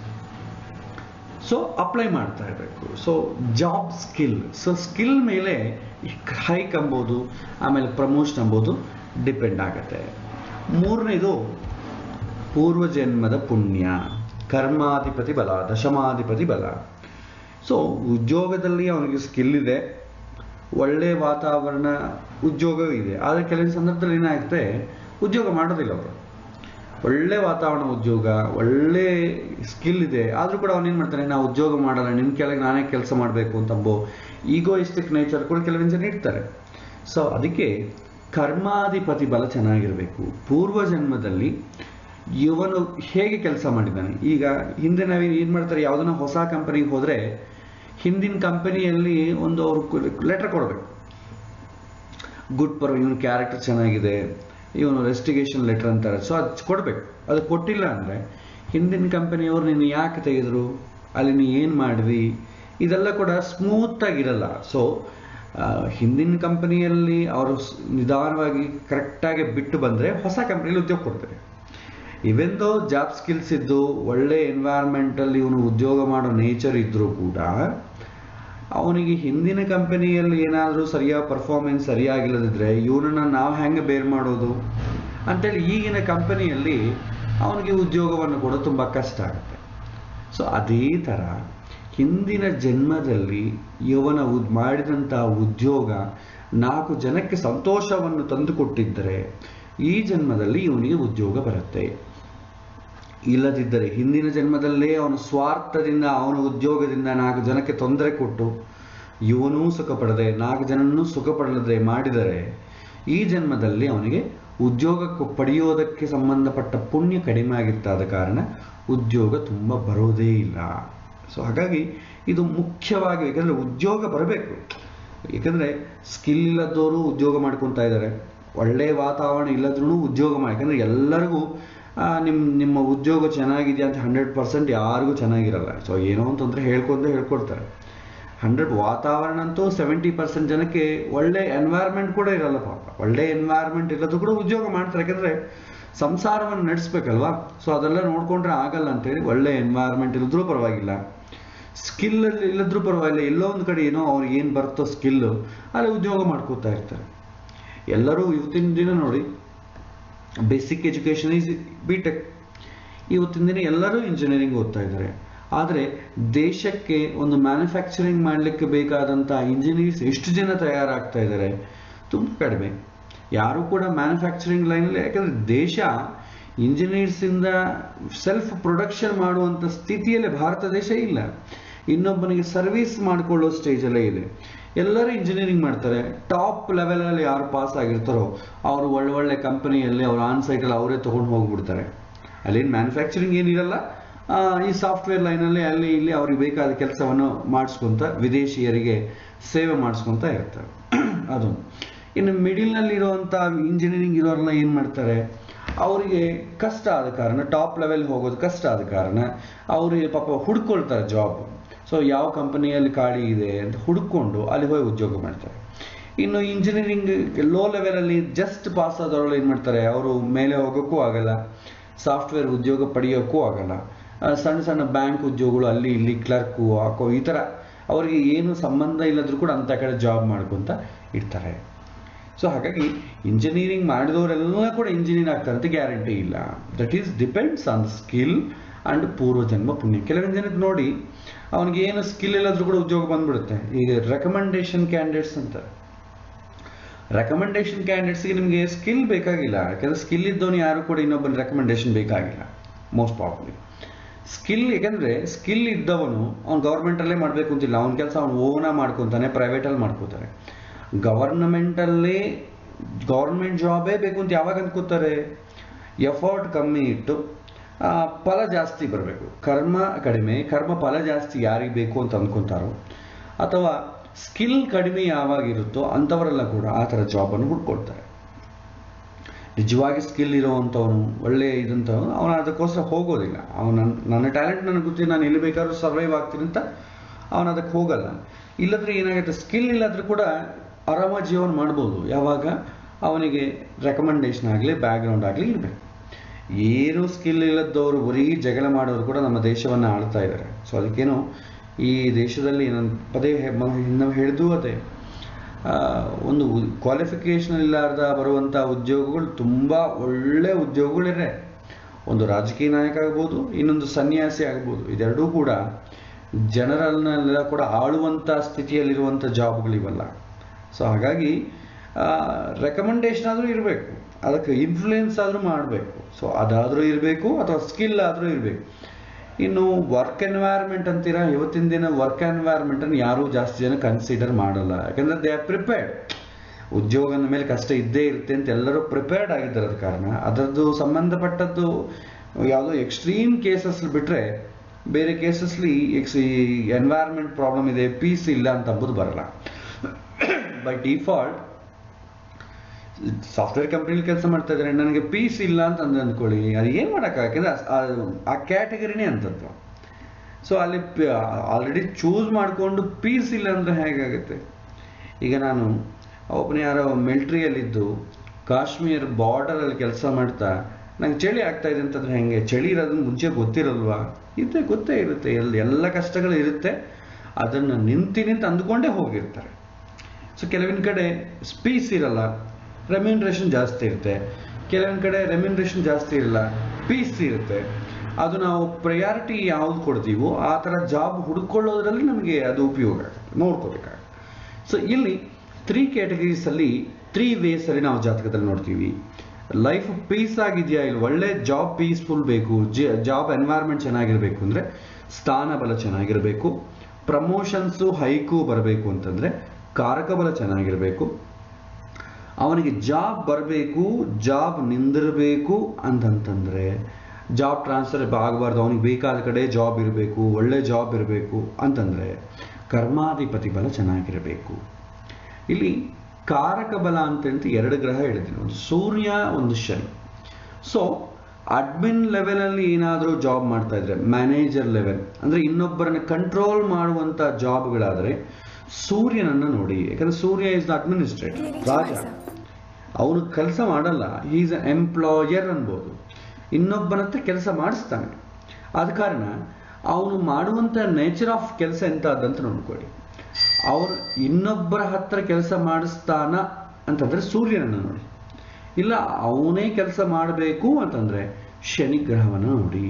ಸೊ ಅಪ್ಲೈ ಮಾಡ್ತಾ ಇರಬೇಕು so job skill so skill ಮೇಲೆ ಹೈಕ್ ಅಂಬೋದು ಆಮೇಲೆ ಪ್ರಮೋಷನ್ ಅಂಬೋದು ಡಿಪೆಂಡ್ ಆಗುತ್ತೆ ಮೂರನೇದು ಪೂರ್ವಜನ್ಮದ ಪುಣ್ಯ ಕರ್ಮಾಧಿಪತಿ ಬಲ ದಶಮಾಧಿಪತಿ ಬಲ ಸೊ ಉದ್ಯೋಗದಲ್ಲಿ ಅವನಿಗೆ ಸ್ಕಿಲ್ ಇದೆ ಒಳ್ಳೆ ವಾತಾವರಣ ಉದ್ಯೋಗ ಇದೆ ಆದರೆ ಕೆಲವು ಸಂದರ್ಭದಲ್ಲಿ ಏನಾಗುತ್ತೆ ಉದ್ಯೋಗ ಮಾಡೋದಿಲ್ಲ ಅವರು ಒಳ್ಳೆ ವಾತಾವರಣ ಉದ್ಯೋಗ ಒಳ್ಳೆ ಸ್ಕಿಲ್ ಇದೆ ಆದರೂ ಕೂಡ ಅವನೇನು ಮಾಡ್ತಾನೆ ನಾವು ಉದ್ಯೋಗ ಮಾಡಲ್ಲ ನಿನ್ನ ಕೆಳಗೆ ನಾನೇ ಕೆಲಸ ಮಾಡಬೇಕು ಅಂತಂಬೋ ಈಗೋಯಿಸ್ಟಿಕ್ ನೇಚರ್ ಕೂಡ ಕೆಲವೊಂದು ಜನ ಇರ್ತಾರೆ ಸೊ ಅದಕ್ಕೆ ಕರ್ಮಾಧಿಪತಿ ಬಲ ಚೆನ್ನಾಗಿರಬೇಕು ಪೂರ್ವ ಜನ್ಮದಲ್ಲಿ ಇವನು ಹೇಗೆ ಕೆಲಸ ಮಾಡಿದ್ದಾನೆ ಈಗ ಹಿಂದೆ ನಾವು ಏನು ಮಾಡ್ತಾರೆ ಯಾವುದನ್ನ ಹೊಸ ಕಂಪನಿಗೆ ಹೋದರೆ ಹಿಂದಿನ ಕಂಪನಿಯಲ್ಲಿ ಒಂದು ಅವ್ರು ಲೆಟರ್ ಕೊಡಬೇಕು ಗುಡ್ ಪರ್ ಇವನ ಕ್ಯಾರೆಕ್ಟರ್ ಚೆನ್ನಾಗಿದೆ ಇವನು ರೆಸ್ಟಿಗೇಷನ್ ಲೆಟರ್ ಅಂತಾರೆ ಸೊ ಅದು ಕೊಡಬೇಕು ಅದು ಕೊಟ್ಟಿಲ್ಲ ಅಂದರೆ ಹಿಂದಿನ ಕಂಪನಿಯವರು ನೀನು ಯಾಕೆ ತೆಗೆದ್ರು ಅಲ್ಲಿ ನೀ ಏನು ಮಾಡಿದಿ ಇದೆಲ್ಲ ಕೂಡ ಸ್ಮೂತ್ ಆಗಿರಲ್ಲ ಸೊ ಹಿಂದಿನ ಕಂಪನಿಯಲ್ಲಿ ಅವರು ನಿಧಾನವಾಗಿ ಕರೆಕ್ಟಾಗಿ ಬಿಟ್ಟು ಬಂದರೆ ಹೊಸ ಕಂಪನಿಯಲ್ಲಿ ಉದ್ಯೋಗ ಕೊಡ್ತಾರೆ ಇವೆನ್ ದೋ ಜಾಬ್ ಸ್ಕಿಲ್ಸ್ ಇದ್ದು ಒಳ್ಳೆ ಎನ್ವೈರ್ಮೆಂಟಲ್ಲಿ ಇವನು ಉದ್ಯೋಗ ಮಾಡೋ ನೇಚರ್ ಇದ್ದರೂ ಕೂಡ ಅವನಿಗೆ ಹಿಂದಿನ ಕಂಪನಿಯಲ್ಲಿ ಏನಾದರೂ ಸರಿಯಾದ ಪರ್ಫಾರ್ಮೆನ್ಸ್ ಸರಿಯಾಗಿಲ್ಲದಿದ್ರೆ ಇವನನ್ನ ನಾವು ಹೆಂಗೆ ಬೇರ್ ಮಾಡೋದು ಅಂತೇಳಿ ಈಗಿನ ಕಂಪನಿಯಲ್ಲಿ ಅವನಿಗೆ ಉದ್ಯೋಗವನ್ನು ಕೂಡ ತುಂಬ ಕಷ್ಟ ಆಗುತ್ತೆ ಸೊ ಅದೇ ಥರ ಹಿಂದಿನ ಜನ್ಮದಲ್ಲಿ ಇವನ ಉದ್ ಮಾಡಿದಂತಹ ಉದ್ಯೋಗ ನಾಲ್ಕು ಜನಕ್ಕೆ ಸಂತೋಷವನ್ನು ತಂದುಕೊಟ್ಟಿದ್ದರೆ ಈ ಜನ್ಮದಲ್ಲಿ ಇವನಿಗೆ ಉದ್ಯೋಗ ಬರುತ್ತೆ ಇಲ್ಲದಿದ್ದರೆ ಹಿಂದಿನ ಜನ್ಮದಲ್ಲೇ ಅವನು ಸ್ವಾರ್ಥದಿಂದ ಅವನ ಉದ್ಯೋಗದಿಂದ ನಾಲ್ಕು ಜನಕ್ಕೆ ತೊಂದರೆ ಕೊಟ್ಟು ಇವನೂ ಸುಖ ಪಡದೆ ನಾಲ್ಕು ಜನನೂ ಸುಖ ಪಡಲದೆ ಮಾಡಿದರೆ ಈ ಜನ್ಮದಲ್ಲಿ ಅವನಿಗೆ ಉದ್ಯೋಗಕ್ಕೆ ಪಡೆಯೋದಕ್ಕೆ ಸಂಬಂಧಪಟ್ಟ ಪುಣ್ಯ ಕಡಿಮೆ ಆಗಿರ್ತಾದ ಕಾರಣ ಉದ್ಯೋಗ ತುಂಬ ಬರೋದೇ ಇಲ್ಲ ಸೊ ಹಾಗಾಗಿ ಇದು ಮುಖ್ಯವಾಗಿ ಯಾಕಂದರೆ ಉದ್ಯೋಗ ಬರಬೇಕು ಯಾಕಂದರೆ ಸ್ಕಿಲ್ ಇಲ್ಲದವರು ಉದ್ಯೋಗ ಮಾಡ್ಕೊತಾ ಇದ್ದಾರೆ ಒಳ್ಳೆಯ ವಾತಾವರಣ ಇಲ್ಲದ್ರೂ ಉದ್ಯೋಗ ಮಾಡಿ ಯಾಕಂದರೆ ಎಲ್ಲರಿಗೂ ನಿಮ್ಮ ನಿಮ್ಮ ಉದ್ಯೋಗ ಚೆನ್ನಾಗಿದೆಯಾ ಅಂತ ಹಂಡ್ರೆಡ್ ಪರ್ಸೆಂಟ್ ಯಾರಿಗೂ ಚೆನ್ನಾಗಿರಲ್ಲ ಸೊ ಏನೋ ಅಂತಂದರೆ ಹೇಳ್ಕೊಂಡ್ರೆ ಹೇಳ್ಕೊಡ್ತಾರೆ ಹಂಡ್ರೆಡ್ ವಾತಾವರಣ ಅಂತೂ ಸೆವೆಂಟಿ ಪರ್ಸೆಂಟ್ ಜನಕ್ಕೆ ಒಳ್ಳೆ ಎನ್ವೈರ್ಮೆಂಟ್ ಕೂಡ ಇರಲ್ಲ ಪಾಪ ಒಳ್ಳೆ ಎನ್ವೈರ್ಮೆಂಟ್ ಇಲ್ಲದ್ರು ಕೂಡ ಉದ್ಯೋಗ ಮಾಡ್ತಾರೆ ಯಾಕಂದರೆ ಸಂಸಾರವನ್ನು ನಡೆಸ್ಬೇಕಲ್ವಾ ಸೊ ಅದೆಲ್ಲ ನೋಡ್ಕೊಂಡ್ರೆ ಆಗಲ್ಲ ಅಂತೇಳಿ ಒಳ್ಳೆ ಎನ್ವೈರ್ಮೆಂಟ್ ಇಲ್ಲದ್ರೂ ಪರವಾಗಿಲ್ಲ ಸ್ಕಿಲ್ ಇಲ್ಲದ್ರೂ ಪರವಾಗಿಲ್ಲ ಎಲ್ಲೋ ಒಂದು ಕಡೆ ಏನೋ ಅವ್ರಿಗೆ ಏನು ಬರುತ್ತೋ ಸ್ಕಿಲ್ಲು ಅಲ್ಲಿ ಉದ್ಯೋಗ ಮಾಡ್ಕೋತಾ ಇರ್ತಾರೆ ಎಲ್ಲರೂ ಇವತ್ತಿನ ದಿನ ನೋಡಿ basic education is B tech ಇವತ್ತಿನ ದಿನ ಎಲ್ಲರೂ ಇಂಜಿನಿಯರಿಂಗ್ ಓದ್ತಾ ಇದ್ದಾರೆ ಆದರೆ ದೇಶಕ್ಕೆ ಒಂದು ಮ್ಯಾನುಫ್ಯಾಕ್ಚರಿಂಗ್ ಮಾಡಲಿಕ್ಕೆ ಬೇಕಾದಂಥ ಇಂಜಿನಿಯರ್ಸ್ ಎಷ್ಟು ಜನ ತಯಾರಾಗ್ತಾ ಇದ್ದಾರೆ ತುಂಬ ಕಡಿಮೆ ಯಾರು ಕೂಡ ಮ್ಯಾನುಫ್ಯಾಕ್ಚರಿಂಗ್ ಲೈನಲ್ಲಿ ಯಾಕಂದರೆ ದೇಶ ಇಂಜಿನಿಯರ್ಸಿಂದ ಸೆಲ್ಫ್ ಪ್ರೊಡಕ್ಷನ್ ಮಾಡುವಂಥ ಸ್ಥಿತಿಯಲ್ಲೇ ಭಾರತ ದೇಶ ಇಲ್ಲ ಇನ್ನೊಬ್ಬನಿಗೆ ಸರ್ವಿಸ್ ಮಾಡಿಕೊಳ್ಳೋ ಸ್ಟೇಜಲ್ಲೇ ಇದೆ ಎಲ್ಲರೂ ಇಂಜಿನಿಯರಿಂಗ್ ಮಾಡ್ತಾರೆ ಟಾಪ್ ಲೆವೆಲಲ್ಲಿ ಯಾರು ಪಾಸ್ ಆಗಿರ್ತಾರೋ ಅವರು ಒಳ್ಳೆ ಒಳ್ಳೆ ಕಂಪನಿಯಲ್ಲಿ ಅವ್ರು ಆನ್ ಸೈಟಲ್ಲಿ ಅವರೇ ತೊಗೊಂಡು ಹೋಗ್ಬಿಡ್ತಾರೆ ಅಲ್ಲೇನು ಮ್ಯಾನುಫ್ಯಾಕ್ಚರಿಂಗ್ ಏನಿರಲ್ಲ ಈ ಸಾಫ್ಟ್ವೇರ್ ಲೈನಲ್ಲಿ ಅಲ್ಲಿ ಇಲ್ಲಿ ಅವ್ರಿಗೆ ಬೇಕಾದ ಕೆಲಸವನ್ನು ಮಾಡಿಸ್ಕೊಂತ ವಿದೇಶಿಯರಿಗೆ ಸೇವೆ ಮಾಡಿಸ್ಕೊತ ಇರ್ತಾರೆ ಅದು ಇನ್ನು ಮಿಡಿಲ್ನಲ್ಲಿ ಇರುವಂಥ ಇಂಜಿನಿಯರಿಂಗ್ ಇರೋರೆಲ್ಲ ಏನು ಮಾಡ್ತಾರೆ ಅವರಿಗೆ ಕಷ್ಟ ಆದ ಕಾರಣ ಟಾಪ್ ಲೆವೆಲ್ ಹೋಗೋದು ಕಷ್ಟ ಆದ ಕಾರಣ ಅವರಿಗೆ ಪಾಪ ಹುಡ್ಕೊಳ್ತಾರೆ ಜಾಬ್ ಸೊ ಯಾವ ಕಂಪನಿಯಲ್ಲಿ ಖಾಲಿ ಇದೆ ಅಂತ ಹುಡ್ಕೊಂಡು ಅಲ್ಲಿ ಹೋಗಿ ಉದ್ಯೋಗ ಮಾಡ್ತಾರೆ ಇನ್ನು ಇಂಜಿನಿಯರಿಂಗ್ ಲೋ ಲೆವೆಲಲ್ಲಿ ಜಸ್ಟ್ ಪಾಸ್ ಆದವರೆಲ್ಲ ಏನು ಮಾಡ್ತಾರೆ ಅವರು ಮೇಲೆ ಹೋಗೋಕ್ಕೂ ಆಗಲ್ಲ ಸಾಫ್ಟ್ವೇರ್ ಉದ್ಯೋಗ ಪಡೆಯೋಕ್ಕೂ ಆಗಲ್ಲ ಸಣ್ಣ ಸಣ್ಣ ಬ್ಯಾಂಕ್ ಉದ್ಯೋಗಗಳು ಅಲ್ಲಿ ಇಲ್ಲಿ ಕ್ಲರ್ಕು ಹಾಕೋ ಈ ಥರ ಅವರಿಗೆ ಏನು ಸಂಬಂಧ ಇಲ್ಲದ್ರೂ ಕೂಡ ಅಂಥ ಕಡೆ ಜಾಬ್ ಮಾಡ್ಕೊತ ಇರ್ತಾರೆ ಸೊ ಹಾಗಾಗಿ ಇಂಜಿನಿಯರಿಂಗ್ ಮಾಡಿದವರೆಲ್ಲ ಕೂಡ ಇಂಜಿನಿಯರ್ ಆಗ್ತಾರೆ ಅಂತ ಗ್ಯಾರಂಟಿ ಇಲ್ಲ that is depends on skill and ಪೂರ್ವಜನ್ಮ ಪುಣ್ಯ ಕೆಲವೊಂದು ಜನಕ್ಕೆ ನೋಡಿ ಅವನಿಗೆ ಏನು ಸ್ಕಿಲ್ ಇಲ್ಲದ್ರೂ ಕೂಡ ಉದ್ಯೋಗ ಬಂದ್ಬಿಡುತ್ತೆ ಈಗ ರೆಕಮೆಂಡೇಶನ್ ಕ್ಯಾಂಡಿಡೇಟ್ಸ್ ಅಂತ ರೆಕಮೆಂಡೇಶನ್ ಕ್ಯಾಂಡಿಡೇಟ್ಸ್ಗೆ ನಿಮಗೆ ಸ್ಕಿಲ್ ಬೇಕಾಗಿಲ್ಲ ಯಾಕಂದರೆ ಸ್ಕಿಲ್ ಇದ್ದವನು ಯಾರು ಕೂಡ ಇನ್ನೊಬ್ಬನ ರೆಕಮೆಂಡೇಶನ್ ಬೇಕಾಗಿಲ್ಲ ಮೋಸ್ಟ್ ಪ್ರಾಬ್ಲಿ ಸ್ಕಿಲ್ ಯಾಕಂದರೆ ಸ್ಕಿಲ್ ಇದ್ದವನು ಅವ್ನು ಗೌರ್ಮೆಂಟಲ್ಲೇ ಮಾಡಬೇಕು ಅಂತಿಲ್ಲ ಅವ್ನ ಕೆಲಸ ಅವ್ನು ಓನ ಮಾಡ್ಕೊತಾನೆ ಪ್ರೈವೇಟಲ್ಲಿ ಮಾಡ್ಕೋತಾರೆ ಗವರ್ನಮೆಂಟಲ್ಲಿ ಗೌರ್ಮೆಂಟ್ ಜಾಬೇ ಬೇಕು ಅಂತ ಯಾವಾಗ ಅಂದ್ಕೋತಾರೆ ಎಫರ್ಟ್ ಕಮ್ಮಿ ಇಟ್ಟು ಫಲ ಜಾಸ್ತಿ ಬರಬೇಕು ಕರ್ಮ ಕಡಿಮೆ ಕರ್ಮ ಫಲ ಜಾಸ್ತಿ ಯಾರಿಗೆ ಬೇಕು ಅಂತ ಅಂದ್ಕೊತಾರೋ ಅಥವಾ ಸ್ಕಿಲ್ ಕಡಿಮೆ ಯಾವಾಗಿರುತ್ತೋ ಅಂಥವರೆಲ್ಲ ಕೂಡ ಆ ಥರ ಜಾಬನ್ನು ಹುಡ್ಕೊಳ್ತಾರೆ ನಿಜವಾಗಿ ಸ್ಕಿಲ್ ಇರೋವಂಥವನು ಒಳ್ಳೆ ಇದಂಥವನು ಅವನು ಅದಕ್ಕೋಸ್ಕರ ಹೋಗೋದಿಲ್ಲ ಅವನ ನನ್ನ ಟ್ಯಾಲೆಂಟ್ ನನಗೆ ಗೊತ್ತಿಲ್ಲ ನಾನು ಎಲ್ಲಿ ಬೇಕಾದ್ರೂ ಸರ್ವೈವ್ ಆಗ್ತೀನಿ ಅಂತ ಅವನು ಅದಕ್ಕೆ ಹೋಗಲ್ಲ ಇಲ್ಲದ್ರೆ ಏನಾಗುತ್ತೆ ಸ್ಕಿಲ್ ಇಲ್ಲಾದ್ರೂ ಕೂಡ ಆರಾಮ ಜೀವನ ಮಾಡ್ಬೋದು ಯಾವಾಗ ಅವನಿಗೆ ರೆಕಮೆಂಡೇಶನ್ ಆಗಲಿ ಬ್ಯಾಕ್ಗ್ರೌಂಡ್ ಆಗಲಿ ಇರಬೇಕು ಏನು ಸ್ಕಿಲ್ ಇಲ್ಲದವರು ಬರೀ ಜಗಳ ಮಾಡೋರು ಕೂಡ ನಮ್ಮ ದೇಶವನ್ನು ಆಳ್ತಾ ಇದ್ದಾರೆ ಸೊ ಅದಕ್ಕೇನು ಈ ದೇಶದಲ್ಲಿ ನಾನು ಪದೇ ನಾವು ಹೇಳಿದ್ದು ಅದೇ ಒಂದು ಕ್ವಾಲಿಫಿಕೇಶನ್ ಇಲ್ಲಾರ್ದ ಬರುವಂಥ ಉದ್ಯೋಗಗಳು ತುಂಬ ಒಳ್ಳೆ ಉದ್ಯೋಗಗಳಿವೆ ಒಂದು ರಾಜಕೀಯ ನಾಯಕ ಆಗ್ಬೋದು ಇನ್ನೊಂದು ಸನ್ಯಾಸಿ ಆಗ್ಬೋದು ಇದೆರಡೂ ಕೂಡ ಜನರನ್ನೆಲ್ಲ ಕೂಡ ಆಳುವಂಥ ಸ್ಥಿತಿಯಲ್ಲಿರುವಂಥ ಜಾಬ್ಗಳಿವಲ್ಲ ಸೊ ಹಾಗಾಗಿ ರೆಕಮೆಂಡೇಶನ್ ಆದರೂ ಇರಬೇಕು ಅದಕ್ಕೆ ಇನ್ಫ್ಲೂಯೆನ್ಸ್ ಆದರೂ ಮಾಡಬೇಕು ಸೊ ಅದಾದರೂ ಇರಬೇಕು ಅಥವಾ ಸ್ಕಿಲ್ ಆದರೂ ಇರಬೇಕು ಇನ್ನು ವರ್ಕ್ ಎನ್ವೈರ್ಮೆಂಟ್ ಅಂತೀರಾ ಇವತ್ತಿನ ದಿನ ವರ್ಕ್ ಎನ್ವೈರ್ಮೆಂಟನ್ನು ಯಾರೂ ಜಾಸ್ತಿ ಜನ ಕನ್ಸಿಡರ್ ಮಾಡಲ್ಲ ಯಾಕಂದರೆ ದೇ ಆರ್ ಪ್ರಿಪೇರ್ಡ್ ಉದ್ಯೋಗದ ಮೇಲೆ ಕಷ್ಟ ಇದ್ದೇ ಇರುತ್ತೆ ಅಂತ ಎಲ್ಲರೂ ಪ್ರಿಪೇರ್ಡ್ ಆಗಿದ್ದಾರೆ ಅದ ಕಾರಣ ಅದರದ್ದು ಸಂಬಂಧಪಟ್ಟದ್ದು ಯಾವುದೋ ಎಕ್ಸ್ಟ್ರೀಮ್ ಕೇಸಸ್ ಬಿಟ್ರೆ ಬೇರೆ ಕೇಸಸ್ಲಿ ಎಕ್ಸ್ ಎನ್ವೈರ್ಮೆಂಟ್ ಪ್ರಾಬ್ಲಮ್ ಇದೆ ಪೀಸ್ ಇಲ್ಲ ಅಂತ ಅಂಬುದು ಬರಲ್ಲ ಬೈ ಡಿಫಾಲ್ಟ್ ಸಾಫ್ಟ್ವೇರ್ ಕಂಪ್ನಿಲಿ ಕೆಲಸ ಮಾಡ್ತಾ ಇದ್ದಾರೆ ನನಗೆ ಪೀಸ್ ಇಲ್ಲ ಅಂತ ಅಂದ್ ಅಂದ್ಕೊಳ್ಳಿ ಅದು ಏನು ಮಾಡೋಕ್ಕಾಗಂದ್ರೆ ಆ ಕ್ಯಾಟಗರಿನೇ ಅಂತದ್ದು ಸೊ ಅಲ್ಲಿ ಆಲ್ರೆಡಿ ಚೂಸ್ ಮಾಡಿಕೊಂಡು ಪೀಸ್ ಇಲ್ಲ ಅಂದ್ರೆ ಹೇಗಾಗುತ್ತೆ ಈಗ ನಾನು ಒಬ್ಬನೇ ಯಾರೋ ಮಿಲ್ಟ್ರಿಯಲ್ಲಿದ್ದು ಕಾಶ್ಮೀರ್ ಬಾರ್ಡರಲ್ಲಿ ಕೆಲಸ ಮಾಡ್ತಾ ನಂಗೆ ಚಳಿ ಆಗ್ತಾ ಇದೆ ಅಂತಂದ್ರೆ ಹೆಂಗೆ ಚಳಿ ಇರೋದನ್ನ ಮುಂಚೆ ಗೊತ್ತಿರಲ್ವಾ ಇದ್ದೇ ಗೊತ್ತೇ ಇರುತ್ತೆ ಎಲ್ಲ ಎಲ್ಲ ಕಷ್ಟಗಳು ಇರುತ್ತೆ ಅದನ್ನು ನಿಂತು ನಿಂತು ಅಂದ್ಕೊಂಡೇ ಹೋಗಿರ್ತಾರೆ ಸೊ ಕೆಲವಿನ ಕಡೆ ಸ್ಪೀಸ್ ಇರಲ್ಲ ರೆಮ್ಯೂನರೇಷನ್ ಜಾಸ್ತಿ ಇರುತ್ತೆ ಕೆಲವೊಂದು ಕಡೆ ರೆಮ್ಯೂನರೇಷನ್ ಜಾಸ್ತಿ ಇರಲ್ಲ ಪೀಸ್ ಇರುತ್ತೆ ಅದು ನಾವು ಪ್ರಯಾರಿಟಿ ಯಾವ್ದು ಕೊಡ್ತೀವೋ ಆ ಥರ ಜಾಬ್ ಹುಡ್ಕೊಳ್ಳೋದ್ರಲ್ಲಿ ನಮಗೆ ಅದು ಉಪಯೋಗ ಆಗುತ್ತೆ ನೋಡ್ಕೋಬೇಕಾಗುತ್ತೆ ಸೊ ಇಲ್ಲಿ ತ್ರೀ ಕ್ಯಾಟಗರೀಸ್ ಅಲ್ಲಿ ತ್ರೀ ವೇಸ್ ಅಲ್ಲಿ ನಾವು ಜಾತಕದಲ್ಲಿ ನೋಡ್ತೀವಿ ಲೈಫ್ ಪೀಸ್ ಆಗಿದೆಯಾ ಇಲ್ಲಿ ಒಳ್ಳೆ ಜಾಬ್ ಪೀಸ್ಫುಲ್ ಬೇಕು ಜಾಬ್ ಎನ್ವೈರ್ಮೆಂಟ್ ಚೆನ್ನಾಗಿರ್ಬೇಕು ಅಂದ್ರೆ ಸ್ಥಾನ ಬಲ ಚೆನ್ನಾಗಿರಬೇಕು ಪ್ರಮೋಷನ್ಸು ಹೈಕು ಬರಬೇಕು ಅಂತಂದ್ರೆ ಕಾರಕ ಬಲ ಚೆನ್ನಾಗಿರಬೇಕು ಅವನಿಗೆ ಜಾಬ್ ಬರಬೇಕು ಜಾಬ್ ನಿಂದಿರಬೇಕು ಅಂತಂತಂದ್ರೆ ಜಾಬ್ ಟ್ರಾನ್ಸ್ಫರ್ ಆಗಬಾರ್ದು ಅವನಿಗೆ ಬೇಕಾದ ಕಡೆ ಜಾಬ್ ಇರಬೇಕು ಒಳ್ಳೆ ಜಾಬ್ ಇರಬೇಕು ಅಂತಂದ್ರೆ ಕರ್ಮಾಧಿಪತಿ ಬಲ ಚೆನ್ನಾಗಿರಬೇಕು ಇಲ್ಲಿ ಕಾರಕ ಬಲ ಅಂತ ಎರಡು ಗ್ರಹ ಹೇಳಿದ್ದೀನಿ ಒಂದು ಸೂರ್ಯ ಒಂದು ಶನಿ ಸೊ ಅಡ್ಮಿನ್ ಲೆವೆಲಲ್ಲಿ ಏನಾದರೂ ಜಾಬ್ ಮಾಡ್ತಾ ಇದ್ರೆ ಮ್ಯಾನೇಜರ್ ಲೆವೆಲ್ ಅಂದ್ರೆ ಇನ್ನೊಬ್ಬರನ್ನ ಕಂಟ್ರೋಲ್ ಮಾಡುವಂತ ಜಾಬ್ಗಳಾದ್ರೆ ಸೂರ್ಯನನ್ನ ನೋಡಿ ಯಾಕಂದ್ರೆ ಸೂರ್ಯ ಇಸ್ ದ ಅಡ್ಮಿನಿಸ್ಟ್ರೇಟರ್ ರಾಜ ಅವನು ಕೆಲಸ ಮಾಡಲ್ಲ ಈಸ್ ಅ ಎಂಪ್ಲಾಯರ್ ಅನ್ಬೋದು ಇನ್ನೊಬ್ಬನ ಹತ್ರ ಕೆಲಸ ಮಾಡಿಸ್ತಾನೆ ಆದ ಕಾರಣ ಅವನು ಮಾಡುವಂತ ನೇಚರ್ ಆಫ್ ಕೆಲಸ ಎಂತದಂತ ನೋಡ್ಕೊಳ್ಳಿ ಅವನು ಇನ್ನೊಬ್ಬರ ಹತ್ರ ಕೆಲಸ ಮಾಡಿಸ್ತಾನ ಅಂತಂದ್ರೆ ಸೂರ್ಯನನ್ನು ನೋಡಿ ಇಲ್ಲ ಅವನೇ ಕೆಲಸ ಮಾಡಬೇಕು ಅಂತಂದ್ರೆ ಶನಿ ಗ್ರಹವನ್ನು ನೋಡಿ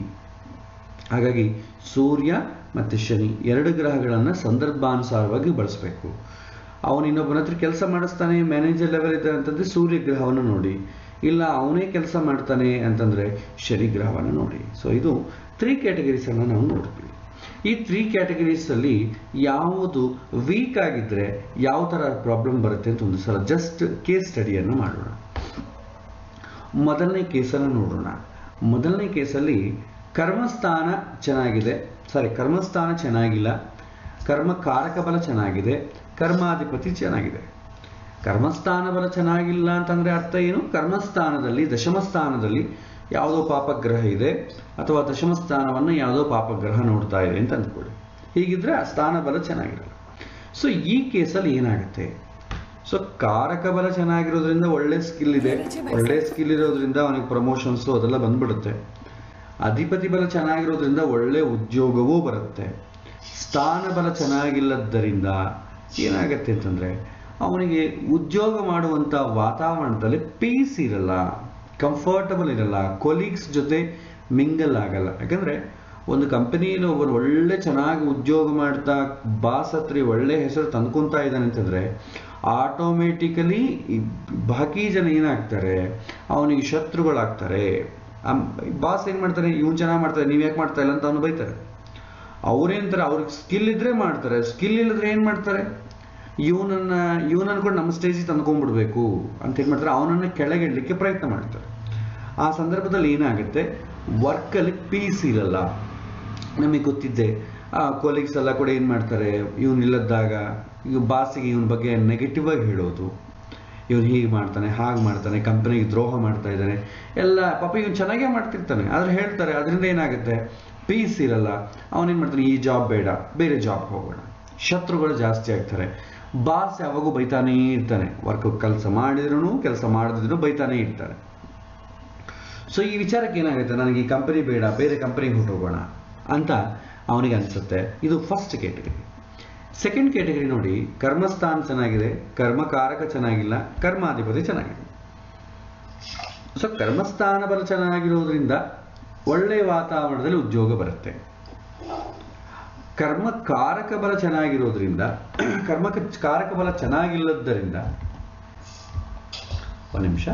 ಹಾಗಾಗಿ ಸೂರ್ಯ ಮತ್ತೆ ಶನಿ ಎರಡು ಗ್ರಹಗಳನ್ನ ಸಂದರ್ಭಾನುಸಾರವಾಗಿ ಬಳಸಬೇಕು ಅವನು ಇನ್ನೊಬ್ಬನ ಹತ್ರ ಕೆಲಸ ಮಾಡಿಸ್ತಾನೆ ಮ್ಯಾನೇಜರ್ ಲೆವೆಲ್ ಇದೆ ಅಂತಂದ್ರೆ ಸೂರ್ಯ ಗ್ರಹವನ್ನು ನೋಡಿ ಇಲ್ಲ ಅವನೇ ಕೆಲಸ ಮಾಡ್ತಾನೆ ಅಂತಂದ್ರೆ ಶನಿ ಗ್ರಹವನ್ನು ನೋಡಿ ಸೊ ಇದು ತ್ರೀ ಕ್ಯಾಟಗರೀಸ್ ಅನ್ನ ನಾವು ನೋಡ್ತೀವಿ ಈ ತ್ರೀ ಕ್ಯಾಟಗರೀಸ್ ಅಲ್ಲಿ ಯಾವುದು ವೀಕ್ ಆಗಿದ್ರೆ ಯಾವ ತರ ಪ್ರಾಬ್ಲಮ್ ಬರುತ್ತೆ ಅಂತ ಒಂದು ಸಲ ಜಸ್ಟ್ ಕೇಸ್ ಸ್ಟಡಿಯನ್ನು ಮಾಡೋಣ ಮೊದಲನೇ ಕೇಸನ್ನು ನೋಡೋಣ ಮೊದಲನೇ ಕೇಸಲ್ಲಿ ಕರ್ಮಸ್ಥಾನ ಚೆನ್ನಾಗಿದೆ ಸಾರಿ ಕರ್ಮಸ್ಥಾನ ಚೆನ್ನಾಗಿಲ್ಲ ಕರ್ಮ ಕಾರಕ ಬಲ ಚೆನ್ನಾಗಿದೆ ಕರ್ಮಾಧಿಪತಿ ಚೆನ್ನಾಗಿದೆ ಕರ್ಮಸ್ಥಾನ ಬಲ ಚೆನ್ನಾಗಿಲ್ಲ ಅಂತಂದ್ರೆ ಅರ್ಥ ಏನು ಕರ್ಮಸ್ಥಾನದಲ್ಲಿ ದಶಮ ಸ್ಥಾನದಲ್ಲಿ ಯಾವುದೋ ಪಾಪಗ್ರಹ ಇದೆ ಅಥವಾ ದಶಮ ಸ್ಥಾನವನ್ನು ಯಾವುದೋ ಪಾಪಗ್ರಹ ನೋಡ್ತಾ ಇದೆ ಅಂತ ಅಂದ್ಕೊಳ್ಳಿ ಹೀಗಿದ್ರೆ ಆ ಸ್ಥಾನ ಬಲ ಚೆನ್ನಾಗಿರಲ್ಲ ಸೊ ಈ ಕೇಸಲ್ಲಿ ಏನಾಗುತ್ತೆ ಸೊ ಕಾರಕ ಬಲ ಚೆನ್ನಾಗಿರೋದ್ರಿಂದ ಒಳ್ಳೆ ಸ್ಕಿಲ್ ಇದೆ ಒಳ್ಳೆ ಸ್ಕಿಲ್ ಇರೋದ್ರಿಂದ ಅವನಿಗೆ ಪ್ರಮೋಷನ್ಸ್ ಅದೆಲ್ಲ ಬಂದ್ಬಿಡುತ್ತೆ ಅಧಿಪತಿ ಬಲ ಚೆನ್ನಾಗಿರೋದ್ರಿಂದ ಒಳ್ಳೆ ಉದ್ಯೋಗವೂ ಬರುತ್ತೆ ಸ್ಥಾನ ಬಲ ಚೆನ್ನಾಗಿಲ್ಲದ್ದರಿಂದ ಏನಾಗತ್ತೆ ಅಂತಂದ್ರೆ ಅವನಿಗೆ ಉದ್ಯೋಗ ಮಾಡುವಂತ ವಾತಾವರಣದಲ್ಲಿ ಪೀಸ್ ಇರಲ್ಲ ಕಂಫರ್ಟಬಲ್ ಇರಲ್ಲ ಕೊಲೀಗ್ಸ್ ಜೊತೆ ಮಿಂಗಲ್ ಆಗಲ್ಲ ಯಾಕಂದ್ರೆ ಒಂದು ಕಂಪನಿಯಲ್ಲಿ ಒಬ್ಬರು ಒಳ್ಳೆ ಚೆನ್ನಾಗಿ ಉದ್ಯೋಗ ಮಾಡ್ತಾ ಬಾಸ್ ಹತ್ರ ಒಳ್ಳೆ ಹೆಸರು ತಂದ್ಕೊಂತಾ ಇದ್ದಾನೆ ಅಂತಂದ್ರೆ ಆಟೋಮೆಟಿಕಲಿ ಬಾಕಿ ಜನ ಏನಾಗ್ತಾರೆ ಅವನಿಗೆ ಶತ್ರುಗಳಾಗ್ತಾರೆ ಬಾಸ್ ಏನ್ ಮಾಡ್ತಾರೆ ಇವನ್ ಚೆನ್ನಾಗಿ ಮಾಡ್ತಾರೆ ನೀವ್ ಯಾಕೆ ಮಾಡ್ತಾ ಇಲ್ಲ ಅಂತ ಅವನು ಬೈತಾರೆ ಅವ್ರೇಂತಾರೆ ಅವ್ರಿಗೆ ಸ್ಕಿಲ್ ಇದ್ರೆ ಮಾಡ್ತಾರೆ ಸ್ಕಿಲ್ ಇಲ್ಲದ್ರೆ ಏನ್ ಮಾಡ್ತಾರೆ ಇವನನ್ನ ಇವನ್ ಅನ್ಕೊಂಡು ನಮ್ಮ ಸ್ಟೇಜಿಗೆ ತಂದ್ಕೊಂಡ್ಬಿಡ್ಬೇಕು ಅಂತ ಏನ್ ಮಾಡ್ತಾರೆ ಅವನನ್ನ ಕೆಳಗಿಡ್ಲಿಕ್ಕೆ ಪ್ರಯತ್ನ ಮಾಡ್ತಾರೆ ಆ ಸಂದರ್ಭದಲ್ಲಿ ಏನಾಗುತ್ತೆ ವರ್ಕಲ್ಲಿ ಪೀಸ್ ಇರಲ್ಲ ನಮಗೆ ಗೊತ್ತಿದ್ದೆ ಆ ಕೊಲೀಗ್ಸ್ ಎಲ್ಲ ಕೂಡ ಏನ್ ಮಾಡ್ತಾರೆ ಇವನ್ ಇಲ್ಲದಾಗ ಈಗ ಬಾಸಿಗೆ ಇವನ್ ಬಗ್ಗೆ ನೆಗೆಟಿವ್ ಆಗಿ ಹೇಳೋದು ಇವನು ಹೀಗೆ ಮಾಡ್ತಾನೆ ಹಾಗೆ ಮಾಡ್ತಾನೆ ಕಂಪನಿಗೆ ದ್ರೋಹ ಮಾಡ್ತಾ ಇದ್ದಾನೆ ಎಲ್ಲ ಪಾಪ ಇವನು ಚೆನ್ನಾಗೇ ಮಾಡ್ತಿರ್ತಾನೆ ಆದ್ರೆ ಹೇಳ್ತಾರೆ ಅದರಿಂದ ಏನಾಗುತ್ತೆ ಪೀಸ್ ಇರಲ್ಲ ಅವನೇನ್ ಮಾಡ್ತಾನೆ ಈ ಜಾಬ್ ಬೇಡ ಬೇರೆ ಜಾಬ್ ಹೋಗೋಣ ಶತ್ರುಗಳು ಜಾಸ್ತಿ ಆಗ್ತಾರೆ ಬಾಸ್ ಯಾವಾಗೂ ಬೈತಾನೇ ಇರ್ತಾನೆ ವರ್ಕ್ ಕೆಲಸ ಮಾಡಿದ್ರು ಕೆಲಸ ಮಾಡದಿದ್ರು ಬೈತಾನೇ ಇರ್ತಾನೆ ಸೊ ಈ ವಿಚಾರಕ್ಕೆ ಏನಾಗುತ್ತೆ ನನಗೆ ಈ ಕಂಪನಿ ಬೇಡ ಬೇರೆ ಕಂಪನಿಗೆ ಹೊಟ್ಟೋಗೋಣ ಅಂತ ಅವನಿಗೆ ಅನ್ಸುತ್ತೆ ಇದು ಫಸ್ಟ್ ಕ್ಯಾಟಗರಿ ಸೆಕೆಂಡ್ ಕ್ಯಾಟಗರಿ ನೋಡಿ ಕರ್ಮಸ್ಥಾನ ಚೆನ್ನಾಗಿದೆ ಕರ್ಮಕಾರಕ ಚೆನ್ನಾಗಿಲ್ಲ ಕರ್ಮಾಧಿಪತಿ ಚೆನ್ನಾಗಿದೆ ಸೊ ಕರ್ಮಸ್ಥಾನ ಬಲ ಚೆನ್ನಾಗಿರೋದ್ರಿಂದ ಒಳ್ಳೆಯ ವಾತಾವರಣದಲ್ಲಿ ಉದ್ಯೋಗ ಬರುತ್ತೆ ಕರ್ಮ ಕಾರಕ ಬಲ ಚೆನ್ನಾಗಿರೋದ್ರಿಂದ ಕರ್ಮ ಕಾರಕ ಬಲ ಚೆನ್ನಾಗಿಲ್ಲದ್ದರಿಂದ ಒಂದು ನಿಮಿಷ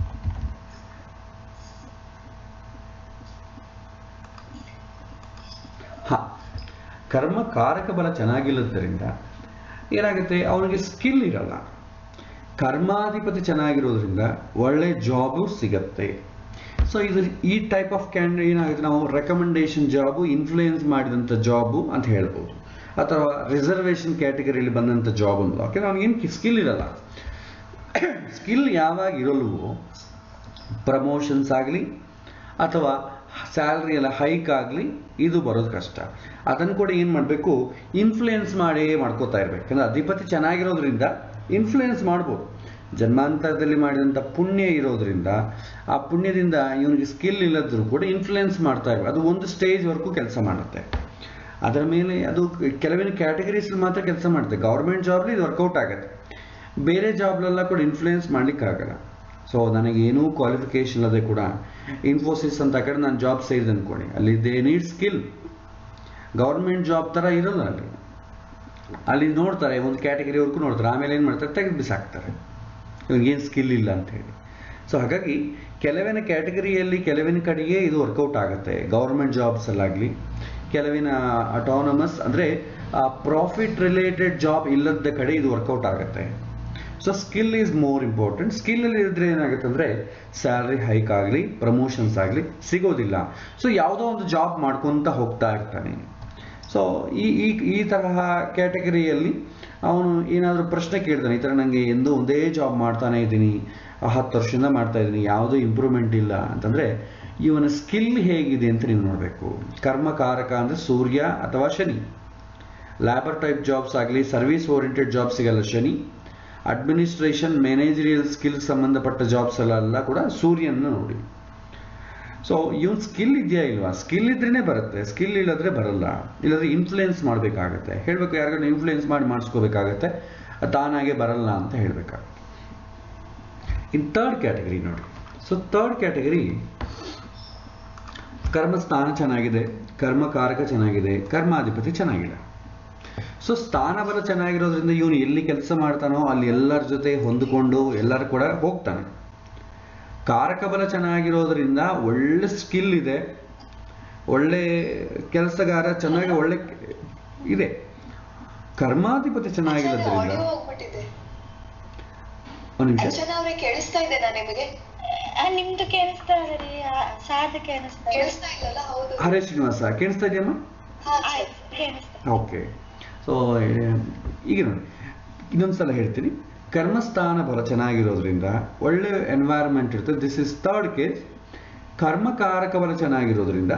ಹ ಕರ್ಮ ಕಾರಕ ಬಲ ಚೆನ್ನಾಗಿಲ್ಲದ್ದರಿಂದ ಏನಾಗುತ್ತೆ ಅವನಿಗೆ ಸ್ಕಿಲ್ ಇರಲ್ಲ ಕರ್ಮಾಧಿಪತಿ ಚೆನ್ನಾಗಿರೋದ್ರಿಂದ ಒಳ್ಳೆ ಜಾಬು ಸಿಗತ್ತೆ ಸೊ ಇದು ಈ ಟೈಪ್ ಆಫ್ ಕ್ಯಾಂಡ್ ಏನಾಗುತ್ತೆ ನಾವು ರೆಕಮೆಂಡೇಶನ್ ಜಾಬು ಇನ್ಫ್ಲೂಯೆನ್ಸ್ ಮಾಡಿದಂಥ ಜಾಬು ಅಂತ ಹೇಳ್ಬೋದು ಅಥವಾ ರಿಸರ್ವೇಷನ್ ಕ್ಯಾಟಗರಿಯಲ್ಲಿ ಬಂದಂಥ ಜಾಬ್ ಅಂತ ಯಾಕೆಂದ್ರೆ ಅವ್ನಿಗೇನು ಸ್ಕಿಲ್ ಇರಲ್ಲ ಸ್ಕಿಲ್ ಯಾವಾಗ ಇರಲ್ವೋ ಪ್ರಮೋಷನ್ಸ್ ಆಗಲಿ ಅಥವಾ ಸ್ಯಾಲ್ರಿ ಎಲ್ಲ ಹೈಕ್ ಆಗಲಿ ಇದು ಬರೋದು ಕಷ್ಟ ಅದನ್ನು ಕೂಡ ಏನು ಮಾಡಬೇಕು ಇನ್ಫ್ಲೂಯೆನ್ಸ್ ಮಾಡೇ ಮಾಡ್ಕೋತಾ ಇರ್ಬೇಕು ಯಾಕಂದ್ರೆ ಅಧಿಪತಿ ಚೆನ್ನಾಗಿರೋದ್ರಿಂದ ಇನ್ಫ್ಲೂಯೆನ್ಸ್ ಮಾಡ್ಬೋದು ಜನ್ಮಾಂತರದಲ್ಲಿ ಮಾಡಿದಂಥ ಪುಣ್ಯ ಇರೋದ್ರಿಂದ ಆ ಪುಣ್ಯದಿಂದ ಇವನಿಗೆ ಸ್ಕಿಲ್ ಇಲ್ಲದ್ರೂ ಕೂಡ ಇನ್ಫ್ಲೂಯೆನ್ಸ್ ಮಾಡ್ತಾ ಇರ್ಬೇಕು ಅದು ಒಂದು ಸ್ಟೇಜ್ವರೆಗೂ ಕೆಲಸ ಮಾಡುತ್ತೆ ಅದರ ಮೇಲೆ ಅದು ಕೆಲವಿನ ಕ್ಯಾಟಗರೀಸ್ ಮಾತ್ರ ಕೆಲಸ ಮಾಡುತ್ತೆ ಗೌರ್ಮೆಂಟ್ ಜಾಬ್ಲಿ ಇದು ವರ್ಕೌಟ್ ಆಗುತ್ತೆ ಬೇರೆ ಜಾಬ್ಲೆಲ್ಲ ಕೂಡ ಇನ್ಫ್ಲೂಯೆನ್ಸ್ ಮಾಡ್ಲಿಕ್ಕಾಗಲ್ಲ ಸೊ ನನಗೇನೂ ಕ್ವಾಲಿಫಿಕೇಶನ್ ಅದೇ ಕೂಡ ಇನ್ಫೋಸಿಸ್ ಅಂತ ಕಡೆ ನಾನು ಜಾಬ್ ಸೇರಿದೆ ಅನ್ಕೊಳ್ಳಿ ಅಲ್ಲಿ they need skill government job ಥರ ಇರೋಲ್ಲ ಅಲ್ಲಿ ಅಲ್ಲಿ ನೋಡ್ತಾರೆ ಒಂದು ಕ್ಯಾಟಗರಿವರೆಗೂ ನೋಡ್ತಾರೆ ಆಮೇಲೆ ಏನು ಮಾಡ್ತಾರೆ ತೆಗೆದು ಬಿಸಾಕ್ತಾರೆ ಇವ್ನಿಗೇನು ಸ್ಕಿಲ್ ಇಲ್ಲ ಅಂತ ಹೇಳಿ ಸೊ ಹಾಗಾಗಿ ಕೆಲವಿನ ಕ್ಯಾಟಗರಿಯಲ್ಲಿ ಕೆಲವಿನ ಕಡೆಗೆ ಇದು ವರ್ಕೌಟ್ ಆಗುತ್ತೆ ಗೌರ್ಮೆಂಟ್ ಜಾಬ್ಸಲ್ಲಾಗಲಿ ಕೆಲವಿನ ಅಟಾನಮಸ್ ಅಂದರೆ ಪ್ರಾಫಿಟ್ ರಿಲೇಟೆಡ್ ಜಾಬ್ ಇಲ್ಲದ ಕಡೆ ಇದು ವರ್ಕೌಟ್ ಆಗುತ್ತೆ so skill is more important skill ಅಲ್ಲಿ ಇದ್ರೆ ಏನಾಗುತ್ತೆ ಅಂದರೆ ಸ್ಯಾಲ್ರಿ ಹೈಕ್ ಆಗಲಿ ಪ್ರಮೋಷನ್ಸ್ ಆಗಲಿ ಸಿಗೋದಿಲ್ಲ ಸೊ ಯಾವುದೋ ಒಂದು ಜಾಬ್ ಮಾಡ್ಕೊತ ಹೋಗ್ತಾ ಇರ್ತಾನೆ ಸೊ ಈ ಈ ಈ ತರಹ ಕ್ಯಾಟಗರಿಯಲ್ಲಿ ಅವನು ಏನಾದರೂ ಪ್ರಶ್ನೆ ಕೇಳ್ತಾನೆ ಈ ಥರ ನನಗೆ ಎಂದೂ ಒಂದೇ ಜಾಬ್ ಮಾಡ್ತಾನೆ ಇದ್ದೀನಿ ಹತ್ತು ವರ್ಷದಿಂದ ಮಾಡ್ತಾ ಇದ್ದೀನಿ ಯಾವುದೂ ಇಂಪ್ರೂವ್ಮೆಂಟ್ ಇಲ್ಲ ಅಂತಂದರೆ ಇವನ ಸ್ಕಿಲ್ ಹೇಗಿದೆ ಅಂತ ನೀವು ನೋಡಬೇಕು ಕರ್ಮಕಾರಕ ಅಂದರೆ ಸೂರ್ಯ ಅಥವಾ ಶನಿ ಲ್ಯಾಬರ್ ಟೈಪ್ ಜಾಬ್ಸ್ ಆಗಲಿ ಸರ್ವಿಸ್ ಓರಿಯೆಂಟೆಡ್ ಜಾಬ್ ಸಿಗಲ್ಲ ಶನಿ ಅಡ್ಮಿನಿಸ್ಟ್ರೇಷನ್ ಮ್ಯಾನೇಜರಿಯಲ್ ಸ್ಕಿಲ್ ಸಂಬಂಧಪಟ್ಟ ಜಾಬ್ಸ್ ಎಲ್ಲ ಕೂಡ ಸೂರ್ಯನ ನೋಡಿ ಸೊ ಇವನ್ ಸ್ಕಿಲ್ ಇದೆಯಾ ಇಲ್ವಾ ಸ್ಕಿಲ್ ಇದ್ರೇನೆ ಬರುತ್ತೆ ಸ್ಕಿಲ್ ಇಲ್ಲದ್ರೆ ಬರಲ್ಲ ಇಲ್ಲದ್ರೆ ಇನ್ಫ್ಲೂಯೆನ್ಸ್ ಮಾಡಬೇಕಾಗತ್ತೆ ಹೇಳ್ಬೇಕು ಯಾರಿಗಾದ್ರು ಇನ್ಫ್ಲೂಯೆನ್ಸ್ ಮಾಡಿ ಮಾಡಿಸ್ಕೋಬೇಕಾಗತ್ತೆ ತಾನಾಗೆ ಬರಲ್ಲ ಅಂತ ಹೇಳ್ಬೇಕಾಗುತ್ತೆ ಇನ್ ಥರ್ಡ್ ಕ್ಯಾಟಗರಿ ನೋಡಿ ಸೊ ಥರ್ಡ್ ಕ್ಯಾಟಗರಿ ಕರ್ಮಸ್ಥಾನ ಚೆನ್ನಾಗಿದೆ ಕರ್ಮಕಾರಕ ಚೆನ್ನಾಗಿದೆ ಕರ್ಮಾಧಿಪತಿ ಚೆನ್ನಾಗಿಲ್ಲ ಸೊ ಸ್ಥಾನಬಲ ಚೆನ್ನಾಗಿರೋದ್ರಿಂದ ಇವನು ಎಲ್ಲಿ ಕೆಲಸ ಮಾಡ್ತಾನೋ ಅಲ್ಲಿ ಎಲ್ಲರ ಜೊತೆ ಹೊಂದಿಕೊಂಡು ಎಲ್ಲರೂ ಕೂಡ ಹೋಗ್ತಾನೆ ಕಾರಕ ಬಲ ಚೆನ್ನಾಗಿರೋದ್ರಿಂದ ಒಳ್ಳೆ ಸ್ಕಿಲ್ ಇದೆ ಒಳ್ಳೆ ಕೆಲಸಗಾರ ಚೆನ್ನಾಗಿ ಒಳ್ಳೆ ಇದೆ ಕರ್ಮಾಧಿಪತಿ ಚೆನ್ನಾಗಿರೋದ್ರಿಂದ ಆಡಿಯೋ ಹೋಗ್ಬಿಟ್ಟಿದೆ ಒಂದು ನಿಮಿಷ ಅರ್ಚನಾ ಅವ್ರೆ ಕೇಳಿಸ್ತಾ ಇದೆನಾ ನಿಮಗೆ ಆ, ನಿಮ್ದು ಕೇಳಿಸ್ತಾ ಇದೆ ರೀ ಸಾಧ ಕೇಳಿಸ್ತಾ ಇದೆ ಕೇಳಿಸ್ತಾ ಇಲ್ಲಲ್ಲ ಹೌದು ಹರೇ ಶ್ರೀನಿವಾಸ ಕೇಳಿಸ್ತಾ ಇದೆಯಮ್ಮ ಹಾ ಸರಿ. ಆಯ್ತು ಕೇಳಿಸ್ತಾ ಓಕೆ ಸೊ ಈಗ ನೋಡಿ ಇನ್ನೊಂದ್ಸಲ ಹೇಳ್ತೀನಿ ಕರ್ಮಸ್ಥಾನ ಬಲ ಚೆನ್ನಾಗಿರೋದ್ರಿಂದ ಒಳ್ಳೆ ಎನ್ವೈರನ್ಮೆಂಟ್ ಇರ್ತದೆ ದಿಸ್ ಇಸ್ ಥರ್ಡ್ ಕೇಸ್ ಕರ್ಮಕಾರಕ ಬಲ ಚೆನ್ನಾಗಿರೋದ್ರಿಂದ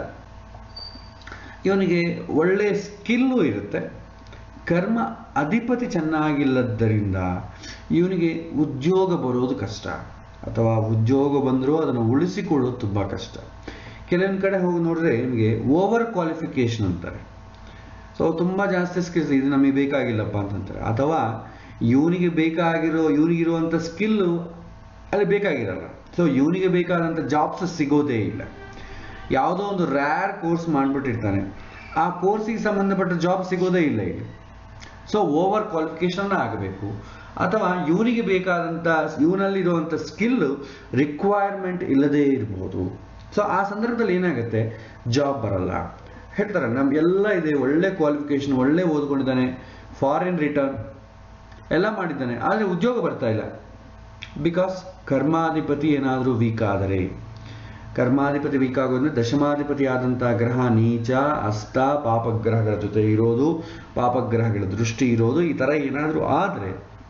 ಇವನಿಗೆ ಒಳ್ಳೆ ಸ್ಕಿಲ್ಲು ಇರುತ್ತೆ ಕರ್ಮ ಅಧಿಪತಿ ಚೆನ್ನಾಗಿಲ್ಲದ್ದರಿಂದ ಇವನಿಗೆ ಉದ್ಯೋಗ ಬರೋದು ಕಷ್ಟ ಅಥವಾ ಉದ್ಯೋಗ ಬಂದರೂ ಅದನ್ನು ಉಳಿಸಿಕೊಳ್ಳೋದು ತುಂಬ ಕಷ್ಟ ಕೆಲವೊಂದು ಕಡೆ ಹೋಗಿ ನೋಡಿದ್ರೆ ನಿಮಗೆ ಓವರ್ ಕ್ವಾಲಿಫಿಕೇಶನ್ ಅಂತಾರೆ ಸೊ ತುಂಬ ಜಾಸ್ತಿ ಸ್ಕಿಲ್ಸ್ ಇದು ನಮಗೆ ಬೇಕಾಗಿಲ್ಲಪ್ಪ ಅಂತಂತಾರೆ ಅಥವಾ ಇವನಿಗೆ ಬೇಕಾಗಿರೋ ಇವನಿಗಿರುವಂಥ ಸ್ಕಿಲ್ಲು ಅಲ್ಲಿ ಬೇಕಾಗಿರಲ್ಲ ಸೊ ಇವನಿಗೆ ಬೇಕಾದಂಥ ಜಾಬ್ಸ್ ಸಿಗೋದೇ ಇಲ್ಲ ಯಾವುದೋ ಒಂದು ರ್ಯಾರ್ ಕೋರ್ಸ್ ಮಾಡಿಬಿಟ್ಟಿರ್ತಾನೆ ಆ ಕೋರ್ಸಿಗೆ ಸಂಬಂಧಪಟ್ಟ ಜಾಬ್ ಸಿಗೋದೇ ಇಲ್ಲ ಇಲ್ಲಿ ಸೊ ಓವರ್ ಕ್ವಾಲಿಫಿಕೇಶನ್ ಆಗಬೇಕು ಅಥವಾ ಇವನಿಗೆ ಬೇಕಾದಂಥ ಇವನಲ್ಲಿರುವಂಥ ಸ್ಕಿಲ್ ರಿಕ್ವೈರ್ಮೆಂಟ್ ಇಲ್ಲದೇ ಇರ್ಬೋದು ಸೊ ಆ ಸಂದರ್ಭದಲ್ಲಿ ಏನಾಗುತ್ತೆ ಜಾಬ್ ಬರಲ್ಲ ಹೇಳ್ತಾರೆ ನಮ್ ಎಲ್ಲ ಇದೆ ಒಳ್ಳೆ ಕ್ವಾಲಿಫಿಕೇಶನ್ ಒಳ್ಳೆ ಓದ್ಕೊಂಡಿದ್ದಾನೆ ಫಾರಿನ್ ರಿಟರ್ನ್ ಎಲ್ಲ ಮಾಡಿದ್ದಾನೆ ಆದರೆ ಉದ್ಯೋಗ ಬರ್ತಾ ಇಲ್ಲ ಬಿಕಾಸ್ ಕರ್ಮಾಧಿಪತಿ ಏನಾದರೂ ವೀಕ್ ಆದರೆ ಕರ್ಮಾಧಿಪತಿ ವೀಕ್ ಆಗೋದ್ರಿಂದ ದಶಮಾಧಿಪತಿ ಆದಂಥ ಗ್ರಹ ನೀಚ ಅಸ್ತ ಪಾಪಗ್ರಹಗಳ ಜೊತೆ ಇರೋದು ಪಾಪಗ್ರಹಗಳ ದೃಷ್ಟಿ ಇರೋದು ಈ ಥರ ಏನಾದರೂ ಆದರೆ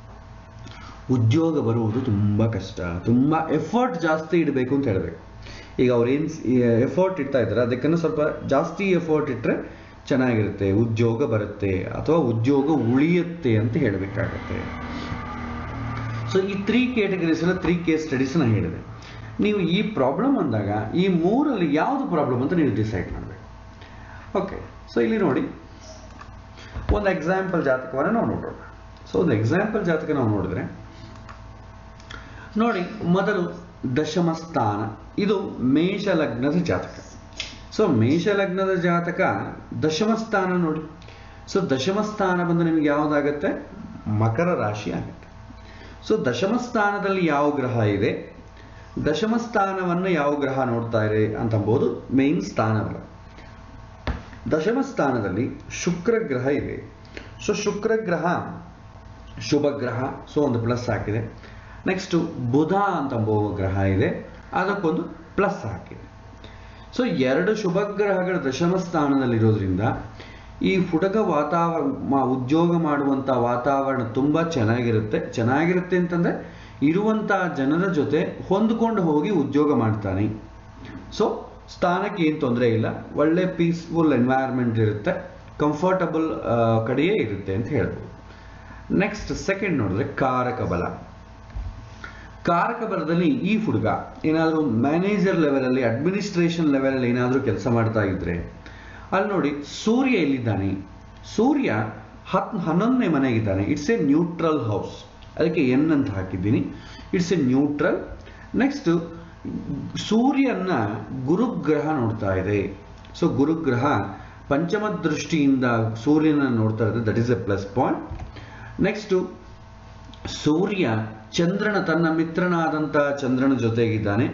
ಉದ್ಯೋಗ ಬರುವುದು ತುಂಬ ಕಷ್ಟ ತುಂಬ ಎಫರ್ಟ್ ಜಾಸ್ತಿ ಇಡಬೇಕು ಅಂತ ಹೇಳಬೇಕು ಈಗ ಅವ್ರೇನು ಎಫರ್ಟ್ ಇಡ್ತಾ ಇದ್ದಾರೆ ಅದಕ್ಕನ್ನು ಸ್ವಲ್ಪ ಜಾಸ್ತಿ ಎಫರ್ಟ್ ಇಟ್ಟರೆ ಚೆನ್ನಾಗಿರುತ್ತೆ ಉದ್ಯೋಗ ಬರುತ್ತೆ ಅಥವಾ ಉದ್ಯೋಗ ಉಳಿಯುತ್ತೆ ಅಂತ ಹೇಳಬೇಕಾಗತ್ತೆ ಸೊ ಈ ತ್ರೀ ಕೇಟಗರೀಸ್ ಎಲ್ಲ ತ್ರೀ ಕೇಸ್ ಸ್ಟಡೀಸ್ ನಾನು ಹೇಳಿದೆ ನೀವು ಈ ಪ್ರಾಬ್ಲಮ್ ಅಂದಾಗ ಈ ಮೂರಲ್ಲಿ ಯಾವುದು ಪ್ರಾಬ್ಲಮ್ ಅಂತ ನೀವು ಡಿಸೈಡ್ ಮಾಡಬೇಕು ಓಕೆ ಸೊ ಇಲ್ಲಿ ನೋಡಿ ಒಂದು ಎಕ್ಸಾಂಪಲ್ ಜಾತಕವನ್ನು ನಾವು ನೋಡೋಣ ಸೊ ಒಂದು ಎಕ್ಸಾಂಪಲ್ ಜಾತಕ ನಾವು ನೋಡಿದ್ರೆ ನೋಡಿ ಮೊದಲು ದಶಮ ಸ್ಥಾನ ಇದು ಮೇಷ ಲಗ್ನದ ಜಾತಕ ಸೊ ಮೇಷ ಲಗ್ನದ ಜಾತಕ ದಶಮ ಸ್ಥಾನ ನೋಡಿ ಸೊ ದಶಮ ಸ್ಥಾನ ಬಂದು ನಿಮ್ಗೆ ಯಾವುದಾಗತ್ತೆ ಮಕರ ರಾಶಿ ಆಗುತ್ತೆ ಸೊ ದಶಮ ಸ್ಥಾನದಲ್ಲಿ ಯಾವ ಗ್ರಹ ಇದೆ ದಶಮ ಸ್ಥಾನವನ್ನು ಯಾವ ಗ್ರಹ ನೋಡ್ತಾ ಇದೆ ಅಂತಂಬೋದು ಮೇನ್ ಸ್ಥಾನವಲ್ಲ ದಶಮ ಸ್ಥಾನದಲ್ಲಿ ಶುಕ್ರ ಗ್ರಹ ಇದೆ ಸೊ ಶುಕ್ರ ಗ್ರಹ ಶುಭ ಗ್ರಹ ಸೊ ಒಂದು ಪ್ಲಸ್ ಹಾಕಿದೆ ನೆಕ್ಸ್ಟ್ ಬುಧ ಅಂತ ಒಬ್ಬ ಗ್ರಹ ಇದೆ ಅದಕ್ಕೊಂದು ಪ್ಲಸ್ ಹಾಕಿದೆ ಸೊ ಎರಡು ಶುಭ ಗ್ರಹಗಳ ದಶಮ ಸ್ಥಾನದಲ್ಲಿರೋದ್ರಿಂದ ಈ ಹುಡುಗ ವಾತಾವರಣ ಉದ್ಯೋಗ ಮಾಡುವಂತ ವಾತಾವರಣ ತುಂಬಾ ಚೆನ್ನಾಗಿರುತ್ತೆ ಚೆನ್ನಾಗಿರುತ್ತೆ ಅಂತಂದ್ರೆ ಇರುವಂತ ಜನರ ಜೊತೆ ಹೊಂದ್ಕೊಂಡು ಹೋಗಿ ಉದ್ಯೋಗ ಮಾಡ್ತಾನೆ ಸೊ ಸ್ಥಾನಕ್ಕೆ ಏನು ತೊಂದರೆ ಇಲ್ಲ ಒಳ್ಳೆ ಪೀಸ್ಫುಲ್ ಎನ್ವೈರ್ಮೆಂಟ್ ಇರುತ್ತೆ ಕಂಫರ್ಟಬಲ್ ಕಡೆಯೇ ಇರುತ್ತೆ ಅಂತ ಹೇಳ್ಬೋದು ನೆಕ್ಸ್ಟ್ ಸೆಕೆಂಡ್ ನೋಡಿದ್ರೆ ಕಾರಕ ಬಲ ಕಾರಕ ಬಲದಲ್ಲಿ ಈ ಹುಡುಗ ಏನಾದರೂ ಮ್ಯಾನೇಜರ್ ಲೆವೆಲಲ್ಲಿ ಅಡ್ಮಿನಿಸ್ಟ್ರೇಷನ್ ಲೆವೆಲಲ್ಲಿ ಏನಾದರೂ ಕೆಲಸ ಮಾಡ್ತಾ ಇದ್ರೆ ಅಲ್ಲಿ ನೋಡಿ ಸೂರ್ಯ ಎಲ್ಲಿದ್ದಾನೆ ಸೂರ್ಯ ಹತ್ ಹನ್ನೊಂದನೇ ಮನೆಗಿದ್ದಾನೆ ಇಟ್ಸ್ ಎ ನ್ಯೂಟ್ರಲ್ ಹೌಸ್ ಅದಕ್ಕೆ ಎನ್ ಅಂತ ಹಾಕಿದ್ದೀನಿ ಇಟ್ಸ್ ಎ ನ್ಯೂಟ್ರಲ್ ನೆಕ್ಸ್ಟ್ ಸೂರ್ಯನ ಗುರುಗ್ರಹ ನೋಡ್ತಾ ಇದೆ ಸೊ ಗುರುಗ್ರಹ ಪಂಚಮ ದೃಷ್ಟಿಯಿಂದ ಸೂರ್ಯನ ನೋಡ್ತಾ ಇರೋದು that is a plus point next ಸೂರ್ಯ ಚಂದ್ರನ ತನ್ನ ಮಿತ್ರನಾದಂಥ ಚಂದ್ರನ ಜೊತೆಗಿದ್ದಾನೆ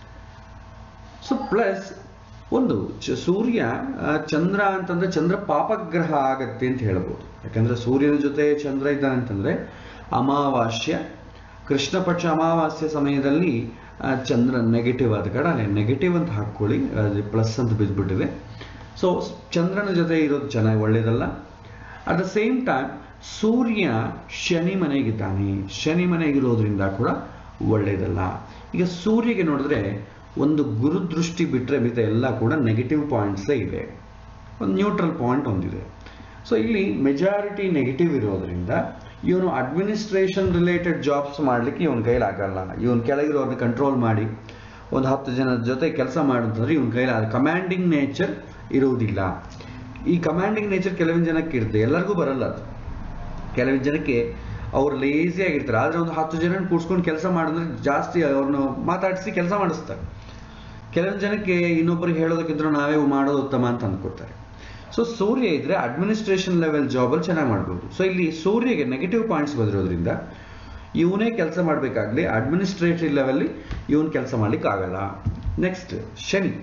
ಸೊ ಪ್ಲಸ್ ಒಂದು ಚ- ಸೂರ್ಯ ಆ, ಚಂದ್ರ ಅಂತಂದ್ರೆ ಚಂದ್ರ ಪಾಪಗ್ರಹ ಆಗತ್ತೆ ಅಂತ ಹೇಳ್ಬೋದು ಯಾಕಂದ್ರೆ ಸೂರ್ಯನ ಜೊತೆ ಚಂದ್ರ ಇದ್ದಾನೆ ಅಂತಂದ್ರೆ ಅಮಾವಾಸ್ಯ ಕೃಷ್ಣ ಪಕ್ಷ ಅಮಾವಾಸ್ಯ ಸಮಯದಲ್ಲಿ ಆ, ಚಂದ್ರ ನೆಗೆಟಿವ್ ಆದ ಕಾರಣ ನೆಗೆಟಿವ್ ಅಂತ ಹಾಕ್ಕೊಳ್ಳಿ ಪ್ಲಸ್ ಅಂತ ಬಿದ್ದುಬಿಟ್ಟಿದೆ ಸೊ ಚಂದ್ರನ ಜೊತೆ ಇರೋದು ಚೆನ್ನಾಗಿ ಒಳ್ಳೇದಲ್ಲ ಅಟ್ ದ ಸೇಮ್ ಟೈಮ್ ಸೂರ್ಯ ಶನಿ ಮನೆಗಿದ್ದಾನೆ ಶನಿ ಮನೆಗಿರೋದ್ರಿಂದ ಕೂಡ ಒಳ್ಳೇದಲ್ಲ ಈಗ ಸೂರ್ಯಗೆ ನೋಡಿದ್ರೆ ಒಂದು ಗುರುದೃಷ್ಟಿ ಬಿಟ್ಟರೆ ಮಿತ ಎಲ್ಲ ಕೂಡ ನೆಗೆಟಿವ್ ಪಾಯಿಂಟ್ಸೇ ಇದೆ ಒಂದು ನ್ಯೂಟ್ರಲ್ ಪಾಯಿಂಟ್ ಒಂದಿದೆ ಸೊ ಇಲ್ಲಿ ಮೆಜಾರಿಟಿ ನೆಗೆಟಿವ್ ಇರೋದ್ರಿಂದ ಇವನು ಅಡ್ಮಿನಿಸ್ಟ್ರೇಷನ್ ರಿಲೇಟೆಡ್ ಜಾಬ್ಸ್ ಮಾಡಲಿಕ್ಕೆ ಇವನ ಕೈಲಿ ಆಗಲ್ಲ ಇವನ್ ಕೆಳಗಿರೋರ್ನ ಕಂಟ್ರೋಲ್ ಮಾಡಿ ಒಂದು ಹತ್ತು ಜನದ ಜೊತೆ ಕೆಲಸ ಮಾಡುತ್ತಂದ್ರೆ ಇವನ ಕೈಲಿ ಕಮಾಂಡಿಂಗ್ ನೇಚರ್ ಇರುವುದಿಲ್ಲ ಈ ಕಮಾಂಡಿಂಗ್ ನೇಚರ್ ಕೆಲವಿನ ಜನಕ್ಕೆ ಇರುತ್ತೆ ಎಲ್ಲರಿಗೂ ಬರಲ್ಲ ಅದು ಕೆಲವಿನ ಜನಕ್ಕೆ ಅವ್ರು ಲೇಸಿ ಆಗಿರ್ತಾರೆ ಆದ್ರೆ ಒಂದು ಹತ್ತು ಜನ ಕೂಡ್ಸ್ಕೊಂಡು ಕೆಲಸ ಮಾಡಿದ್ರೆ ಜಾಸ್ತಿ ಅವ್ರನ್ನ ಮಾತಾಡಿಸಿ ಕೆಲಸ ಮಾಡಿಸ್ತಾರೆ ಕೆಲವೊಂದು ಜನಕ್ಕೆ ಇನ್ನೊಬ್ಬರಿಗೆ ಹೇಳೋದಕ್ಕಿಂತ ನಾವೇ ಮಾಡೋದು ಉತ್ತಮ ಅಂತ ಅಂದ್ಕೊತಾರೆ ಸೊ ಸೂರ್ಯ ಇದ್ರೆ ಅಡ್ಮಿನಿಸ್ಟ್ರೇಷನ್ ಲೆವೆಲ್ ಜಾಬಲ್ಲಿ ಚೆನ್ನಾಗಿ ಮಾಡ್ಬೋದು ಸೊ ಇಲ್ಲಿ ಸೂರ್ಯಗೆ ನೆಗೆಟಿವ್ ಪಾಯಿಂಟ್ಸ್ ಬಂದಿರೋದ್ರಿಂದ ಇವನೇ ಕೆಲಸ ಮಾಡಬೇಕಾಗ್ಲಿ ಅಡ್ಮಿನಿಸ್ಟ್ರೇಟಿವ್ ಲೆವೆಲ್ಲಿ ಇವನ್ ಕೆಲಸ ಮಾಡ್ಲಿಕ್ಕೆ ಆಗಲ್ಲ ನೆಕ್ಸ್ಟ್ ಶನಿ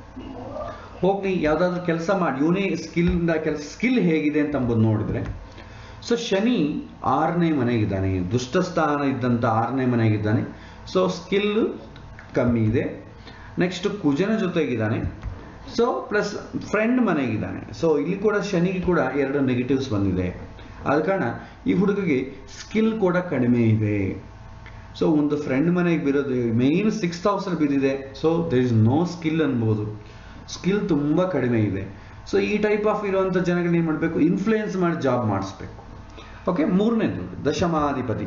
ಹೋಗಿ ಯಾವ್ದಾದ್ರು ಕೆಲಸ ಮಾಡಿ ಇವನೇ ಸ್ಕಿಲ್ನ ಕೆಲಸ ಸ್ಕಿಲ್ ಹೇಗಿದೆ ಅಂತ ಅಂಬುದು ನೋಡಿದ್ರೆ ಸೊ ಶನಿ ಆರನೇ ಮನೆಗಿದ್ದಾನೆ ದುಷ್ಟ ಸ್ಥಾನ ಇದ್ದಂತ ಆರನೇ ಮನೆಗಿದ್ದಾನೆ ಸೊ ಸ್ಕಿಲ್ ಕಮ್ಮಿ ಇದೆ ನೆಕ್ಸ್ಟ್ ಕುಜನ ಜೊತೆಗಿದ್ದಾನೆ ಸೊ ಪ್ಲಸ್ ಫ್ರೆಂಡ್ ಮನೆಗಿದ್ದಾನೆ ಸೊ ಇಲ್ಲಿ ಕೂಡ ಶನಿಗೆ ಕೂಡ ಎರಡು ನೆಗೆಟಿವ್ಸ್ ಬಂದಿದೆ ಆದ ಕಾರಣ ಈ ಹುಡುಗಿಗೆ ಸ್ಕಿಲ್ ಕೂಡ ಕಡಿಮೆ ಇದೆ ಸೊ ಒಂದು ಫ್ರೆಂಡ್ ಮನೆಗೆ ಬಿರೋದು ಮೇನ್ ಸಿಕ್ಸ್ ಹೌಸಲ್ಲಿ ಬಿದ್ದಿದೆ so there is no skill ಅನ್ಬೋದು ಸ್ಕಿಲ್ ತುಂಬಾ ಕಡಿಮೆ ಇದೆ ಸೊ ಈ ಟೈಪ್ ಆಫ್ ಇರುವಂತ ಜನಗಳು ಏನ್ ಮಾಡಬೇಕು ಇನ್ಫ್ಲೂಯೆನ್ಸ್ ಮಾಡಿ ಜಾಬ್ ಮಾಡಿಸ್ಬೇಕು ಓಕೆ ಮೂರನೇದು ದಶಮಾಧಿಪತಿ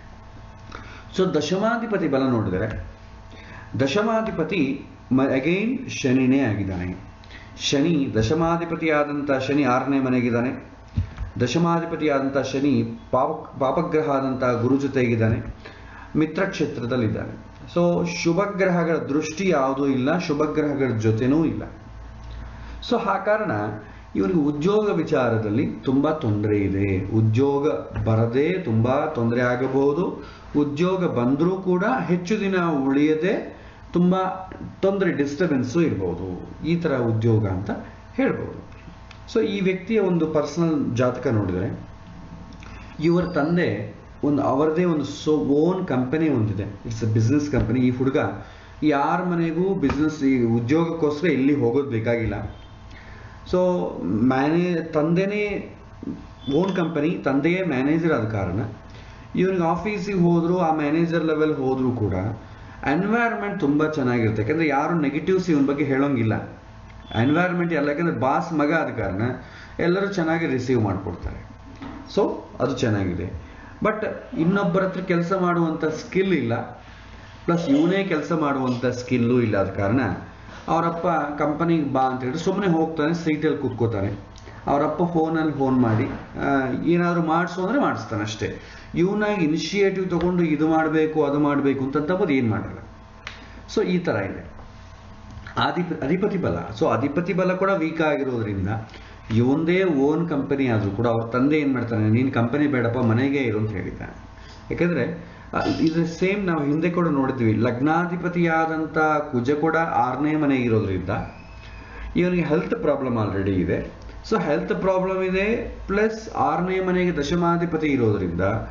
ಸೊ ದಶಮಾಧಿಪತಿ ಬಲ ನೋಡಿದರೆ ದಶಮಾಧಿಪತಿ ಅಗೈನ್ ಶನಿನೇ ಆಗಿದ್ದಾನೆ ಶನಿ ದಶಮಾಧಿಪತಿಯಾದಂಥ ಶನಿ ಆರನೇ ಮನೆಗಿದ್ದಾನೆ ದಶಮಾಧಿಪತಿಯಾದಂಥ ಶನಿ ಪಾಪ ಪಾಪಗ್ರಹ ಆದಂಥ ಗುರು ಜೊತೆಗಿದ್ದಾನೆ ಮಿತ್ರ ಕ್ಷೇತ್ರದಲ್ಲಿದ್ದಾನೆ ಸೊ ಶುಭ ಗ್ರಹಗಳ ದೃಷ್ಟಿ ಯಾವುದೂ ಇಲ್ಲ ಶುಭ ಗ್ರಹಗಳ ಜೊತೆನೂ ಇಲ್ಲ ಸೊ ಆ ಕಾರಣ ಇವನಿಗೆ ಉದ್ಯೋಗ ವಿಚಾರದಲ್ಲಿ ತುಂಬಾ ತೊಂದರೆ ಇದೆ ಉದ್ಯೋಗ ಬರದೇ ತುಂಬಾ ತೊಂದರೆ ಆಗಬಹುದು ಉದ್ಯೋಗ ಬಂದರೂ ಕೂಡ ಹೆಚ್ಚು ದಿನ ಉಳಿಯದೆ ತುಂಬಾ ತೊಂದರೆ ಡಿಸ್ಟರ್ಬೆನ್ಸು ಇರಬಹುದು ಈ ತರ ಉದ್ಯೋಗ ಅಂತ ಹೇಳ್ಬೋದು ಸೊ ಈ ವ್ಯಕ್ತಿಯ ಒಂದು ಪರ್ಸನಲ್ ಜಾತಕ ನೋಡಿದರೆ ಇವರ ತಂದೆ ಒಂದು ಅವರದೇ ಒಂದು ಸೋ ಓನ್ ಕಂಪನಿ ಒಂದಿದೆ ಇಟ್ಸ್ ಅ ಬಿಸ್ನೆಸ್ ಕಂಪನಿ ಈ ಹುಡುಗ ಯಾರ ಮನೆಗೂ ಬಿಸ್ನೆಸ್ ಈ ಉದ್ಯೋಗಕ್ಕೋಸ್ಕರ ಎಲ್ಲಿ ಹೋಗೋದು ಬೇಕಾಗಿಲ್ಲ ಸೊ ಮ್ಯಾನೇ ತಂದೆನೇ ಓನ್ ಕಂಪನಿ ತಂದೆಯೇ ಮ್ಯಾನೇಜರ್ ಆದ ಕಾರಣ ಇವನಿಗೆ ಆಫೀಸಿಗೆ ಹೋದ್ರು ಆ ಮ್ಯಾನೇಜರ್ ಲೆವೆಲ್ ಹೋದ್ರು ಕೂಡ ಎನ್ವೈರ್ಮೆಂಟ್ ತುಂಬಾ ಚೆನ್ನಾಗಿರುತ್ತೆ ಯಾಕಂದ್ರೆ ಯಾರು ನೆಗೆಟಿವ್ಸ್ ಇವನ್ ಬಗ್ಗೆ ಹೇಳೋಂಗಿಲ್ಲ ಎನ್ವೈರ್ಮೆಂಟ್ ಎಲ್ಲ ಯಾಕಂದ್ರೆ ಬಾಸ್ ಮಗ ಆದ ಕಾರಣ ಎಲ್ಲರೂ ಚೆನ್ನಾಗಿ ರಿಸೀವ್ ಮಾಡ್ಕೊಡ್ತಾರೆ ಸೊ ಅದು ಚೆನ್ನಾಗಿದೆ ಬಟ್ ಇನ್ನೊಬ್ಬರ ಹತ್ರ ಕೆಲಸ ಮಾಡುವಂತ ಸ್ಕಿಲ್ ಇಲ್ಲ ಪ್ಲಸ್ ಇವನೇ ಕೆಲಸ ಮಾಡುವಂತ ಸ್ಕಿಲ್ಲು ಇಲ್ಲ ಆದ ಕಾರಣ ಅವರಪ್ಪ ಕಂಪನಿಗೆ ಬಾ ಅಂತ ಹೇಳಿ ಸುಮ್ಮನೆ ಹೋಗ್ತಾನೆ ಸೀಟಲ್ಲಿ ಕೂತ್ಕೋತಾನೆ ಅವರಪ್ಪ ಫೋನಲ್ಲಿ ಫೋನ್ ಮಾಡಿ ಏನಾದರೂ ಮಾಡಿಸು ಅಂದರೆ ಮಾಡಿಸ್ತಾನೆ ಅಷ್ಟೇ ಇವನಾಗಿ ಇನಿಷಿಯೇಟಿವ್ ತಗೊಂಡು ಇದು ಮಾಡಬೇಕು ಅದು ಮಾಡಬೇಕು ಅಂತ ತಪ್ಪದು ಏನು ಮಾಡಲ್ಲ ಸೊ ಈ ಥರ ಇದೆ ಅಧಿಪ ಅಧಿಪತಿ ಬಲ ಸೊ ಅಧಿಪತಿ ಬಲ ಕೂಡ ವೀಕ್ ಆಗಿರೋದ್ರಿಂದ ಇವಂದೇ ಓನ್ ಕಂಪನಿ ಆದರೂ ಕೂಡ ಅವ್ರ ತಂದೆ ಏನು ಮಾಡ್ತಾನೆ ನೀನು ಕಂಪನಿ ಬೇಡಪ್ಪ ಮನೆಗೆ ಇರು ಅಂತ ಹೇಳಿದ್ದಾನೆ ಯಾಕಂದ್ರೆ ಇದು ಸೇಮ್ ನಾವು ಹಿಂದೆ ಕೂಡ ನೋಡಿದ್ವಿ ಲಗ್ನಾಧಿಪತಿಯಾದಂಥ ಕುಜ ಕೂಡ ಆರನೇ ಮನೆ ಇರೋದ್ರಿಂದ ಇವನಿಗೆ ಹೆಲ್ತ್ ಪ್ರಾಬ್ಲಮ್ ಆಲ್ರೆಡಿ ಇದೆ ಸೊ ಹೆಲ್ತ್ ಪ್ರಾಬ್ಲಮ್ ಇದೆ ಪ್ಲಸ್ ಆರನೇ ಮನೆಗೆ ದಶಮಾಧಿಪತಿ ಇರೋದ್ರಿಂದ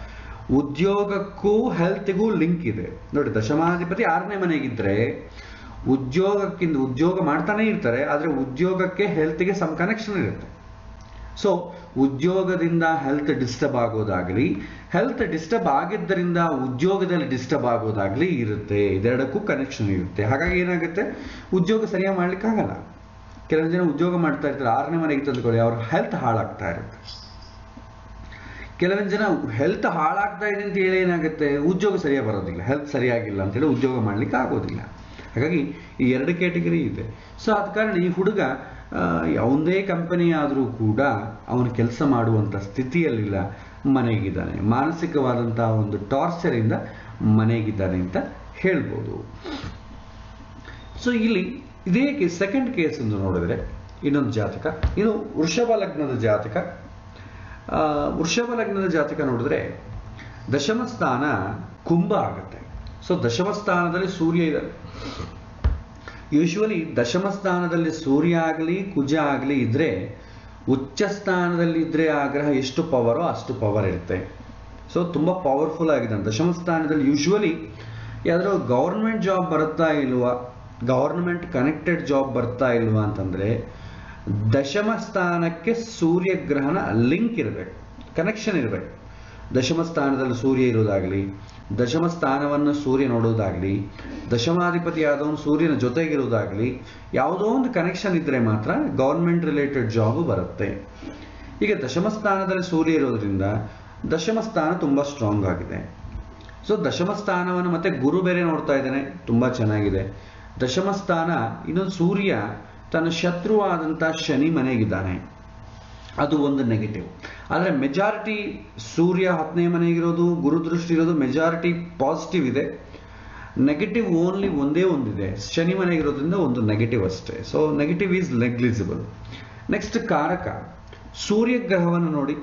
ಉದ್ಯೋಗಕ್ಕೂ ಹೆಲ್ತ್ಗೂ ಲಿಂಕ್ ಇದೆ ನೋಡಿ ದಶಮಾಧಿಪತಿ ಆರನೇ ಮನೆಗಿದ್ರೆ ಉದ್ಯೋಗಕ್ಕಿಂತ ಉದ್ಯೋಗ ಮಾಡ್ತಾನೆ ಇರ್ತಾರೆ ಆದರೆ ಉದ್ಯೋಗಕ್ಕೆ ಹೆಲ್ತ್ಗೆ ಸಮ್ ಕನೆಕ್ಷನ್ ಇರುತ್ತೆ ಸೊ ಉದ್ಯೋಗದಿಂದ ಹೆಲ್ತ್ ಡಿಸ್ಟರ್ಬ್ ಆಗೋದಾಗ್ಲಿ ಹೆಲ್ತ್ ಡಿಸ್ಟರ್ಬ್ ಆಗಿದ್ದರಿಂದ ಉದ್ಯೋಗದಲ್ಲಿ ಡಿಸ್ಟರ್ಬ್ ಆಗೋದಾಗ್ಲಿ ಇರುತ್ತೆ ಇದೆರಡಕ್ಕೂ ಕನೆಕ್ಷನ್ ಇರುತ್ತೆ ಹಾಗಾಗಿ ಏನಾಗುತ್ತೆ ಉದ್ಯೋಗ ಸರಿಯಾಗಿ ಮಾಡ್ಲಿಕ್ಕಾಗಲ್ಲ ಕೆಲವು ಜನ ಉದ್ಯೋಗ ಮಾಡ್ತಾ ಇರ್ತಾರೆ ಆರನೇ ಮನೆಗೆ ತಂದುಕೊಳ್ಳಿ ಅವ್ರ ಹೆಲ್ತ್ ಹಾಳಾಗ್ತಾ ಇರುತ್ತೆ ಕೆಲವೊಂದು ಜನ ಹೆಲ್ತ್ ಹಾಳಾಗ್ತಾ ಇದೆ ಅಂತ ಹೇಳಿ ಏನಾಗುತ್ತೆ ಉದ್ಯೋಗ ಸರಿಯಾಗಿ ಬರೋದಿಲ್ಲ ಹೆಲ್ತ್ ಸರಿಯಾಗಿಲ್ಲ ಅಂತೇಳಿ ಉದ್ಯೋಗ ಮಾಡ್ಲಿಕ್ಕೆ ಆಗೋದಿಲ್ಲ ಹಾಗಾಗಿ ಈ ಎರಡು ಕ್ಯಾಟಗರಿ ಇದೆ ಸೊ ಆದ ಕಾರಣ ಈ ಹುಡುಗ ಆ, ಯಾವುದೇ ಕಂಪನಿ ಆದರೂ ಕೂಡ ಅವನು ಕೆಲಸ ಮಾಡುವಂಥ ಸ್ಥಿತಿಯಲ್ಲಿಲ್ಲ ಮನೆಗಿದ್ದಾನೆ ಮಾನಸಿಕವಾದಂತಹ ಒಂದು ಟಾರ್ಚರಿಂದ ಮನೆಗಿದ್ದಾನೆ ಅಂತ ಹೇಳ್ಬೋದು ಸೊ ಇಲ್ಲಿ ಇದೇ ಕೇಸ್ ಸೆಕೆಂಡ್ ಕೇಸ್ ಎಂದು ನೋಡಿದ್ರೆ ಇನ್ನೊಂದು ಜಾತಕ ಇದು ವೃಷಭ ಲಗ್ನದ ಜಾತಕ ಆ, ವೃಷಭ ಲಗ್ನದ ಜಾತಕ ನೋಡಿದ್ರೆ ದಶಮ ಸ್ಥಾನ ಕುಂಭ ಆಗುತ್ತೆ ಸೊ ದಶಮ ಸ್ಥಾನದಲ್ಲಿ ಸೂರ್ಯ ಇದ್ದಾನೆ ಯೂಶುವಲಿ ದಶಮ ಸ್ಥಾನದಲ್ಲಿ ಸೂರ್ಯ ಆಗಲಿ ಕುಜ ಆಗಲಿ ಇದ್ರೆ ಉಚ್ಚ ಸ್ಥಾನದಲ್ಲಿ ಇದ್ರೆ ಆ ಗ್ರಹ ಎಷ್ಟು ಪವರೋ ಅಷ್ಟು ಪವರ್ ಇರುತ್ತೆ ಸೊ ತುಂಬಾ ಪವರ್ಫುಲ್ ಆಗಿದೆ ದಶಮ ಸ್ಥಾನದಲ್ಲಿ ಯೂಶುವಲಿ ಯಾವ್ದಾದ್ರು ಗೌರ್ಮೆಂಟ್ ಜಾಬ್ ಬರುತ್ತಾ ಇಲ್ವಾ ಗವರ್ನಮೆಂಟ್ ಕನೆಕ್ಟೆಡ್ ಜಾಬ್ ಬರ್ತಾ ಇಲ್ವಾ ಅಂತಂದ್ರೆ ದಶಮ ಸ್ಥಾನಕ್ಕೆ ಸೂರ್ಯ ಗ್ರಹಣ ಲಿಂಕ್ ಇರಬೇಕು ಕನೆಕ್ಷನ್ ಇರಬೇಕು ದಶಮ ಸ್ಥಾನದಲ್ಲಿ ಸೂರ್ಯ ಇರೋದಾಗ್ಲಿ ದಶಮ ಸ್ಥಾನವನ್ನು ಸೂರ್ಯ ನೋಡೋದಾಗ್ಲಿ ದಶಮಾಧಿಪತಿ ಆದವನು ಸೂರ್ಯನ ಜೊತೆಗಿರೋದಾಗ್ಲಿ ಯಾವುದೋ ಒಂದು ಕನೆಕ್ಷನ್ ಇದ್ರೆ ಮಾತ್ರ ಗೌರ್ಮೆಂಟ್ ರಿಲೇಟೆಡ್ ಜಾಬ್ ಬರುತ್ತೆ ಈಗ ದಶಮ ಸ್ಥಾನದಲ್ಲಿ ಸೂರ್ಯ ಇರೋದ್ರಿಂದ ದಶಮ ಸ್ಥಾನ ತುಂಬಾ ಸ್ಟ್ರಾಂಗ್ ಆಗಿದೆ ಸೊ ದಶಮ ಸ್ಥಾನವನ್ನು ಮತ್ತೆ ಗುರು ಬೇರೆ ನೋಡ್ತಾ ಇದ್ದಾನೆ ತುಂಬಾ ಚೆನ್ನಾಗಿದೆ ದಶಮ ಸ್ಥಾನ ಇನ್ನೊಂದು ಸೂರ್ಯ ತನ್ನ ಶತ್ರುವಾದಂಥ ಶನಿ ಮನೆಗಿದ್ದಾನೆ ಅದು ಒಂದು ನೆಗೆಟಿವ್ ಆದರೆ ಮೆಜಾರಿಟಿ ಸೂರ್ಯ ಹತ್ತನೇ ಮನೆಗಿರೋದು ಗುರು ದೃಷ್ಟಿ ಇರೋದು ಮೆಜಾರಿಟಿ ಪಾಸಿಟಿವ್ ಇದೆ ನೆಗೆಟಿವ್ ಓನ್ಲಿ ಒಂದೇ ಒಂದಿದೆ ಶನಿ ಮನೆಗಿರೋದ್ರಿಂದ ಒಂದು ನೆಗೆಟಿವ್ ಅಷ್ಟೇ so negative is negligible next ಕಾರಕ ಸೂರ್ಯ ಗ್ರಹವನ್ನು ನೋಡಿ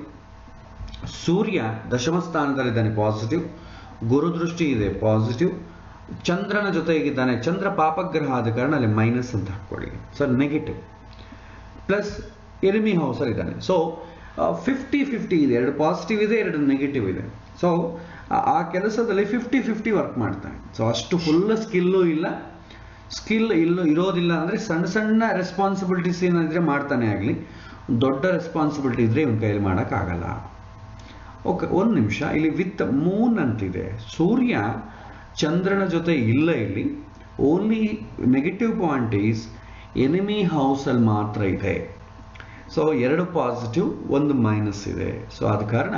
ಸೂರ್ಯ ದಶಮ ಸ್ಥಾನದಲ್ಲಿದ್ದಾನೆ ಪಾಸಿಟಿವ್ ಗುರುದೃಷ್ಟಿ ಇದೆ ಪಾಸಿಟಿವ್ ಚಂದ್ರನ ಜೊತೆಗಿದ್ದಾನೆ ಚಂದ್ರ ಪಾಪಗ್ರಹ ಆದ ಕಾರಣ ಅಲ್ಲಿ ಮೈನಸ್ ಅಂತ ಹಾಕೊಳ್ಳಿ ಸೊ ನೆಗೆಟಿವ್ ಪ್ಲಸ್ ಎನಿಮಿ ಹೌಸಲ್ಲಿ ಇದ್ದಾನೆ ಸೊ ಫಿಫ್ಟಿ ಫಿಫ್ಟಿ ಇದೆ ಎರಡು ಪಾಸಿಟಿವ್ ಇದೆ ಎರಡು ನೆಗೆಟಿವ್ ಇದೆ ಸೊ ಆ ಕೆಲಸದಲ್ಲಿ ಫಿಫ್ಟಿ ಫಿಫ್ಟಿ ವರ್ಕ್ ಮಾಡ್ತಾನೆ ಸೊ ಅಷ್ಟು ಫುಲ್ ಸ್ಕಿಲ್ಲು ಇಲ್ಲ ಸ್ಕಿಲ್ ಇಲ್ಲೂ ಇರೋದಿಲ್ಲ ಅಂದರೆ ಸಣ್ಣ ಸಣ್ಣ ರೆಸ್ಪಾನ್ಸಿಬಿಲಿಟೀಸ್ ಏನಾದ್ರೆ ಮಾಡ್ತಾನೆ ಆಗಲಿ ದೊಡ್ಡ ರೆಸ್ಪಾನ್ಸಿಬಿಲಿಟಿ ಇದ್ರೆ ಇವನ ಕೈಯಲ್ಲಿ ಮಾಡೋಕ್ಕಾಗಲ್ಲ ಓಕೆ ಒಂದು ನಿಮಿಷ ಇಲ್ಲಿ ವಿತ್ ಮೂನ್ ಅಂತಿದೆ ಸೂರ್ಯ ಚಂದ್ರನ ಜೊತೆ ಇಲ್ಲ ಇಲ್ಲಿ only negative point is enemy ಹೌಸಲ್ಲಿ ಮಾತ್ರ ಇದೆ ಸೊ ಎರಡು ಪಾಸಿಟಿವ್ ಒಂದು ಮೈನಸ್ ಇದೆ ಸೊ ಆದ ಕಾರಣ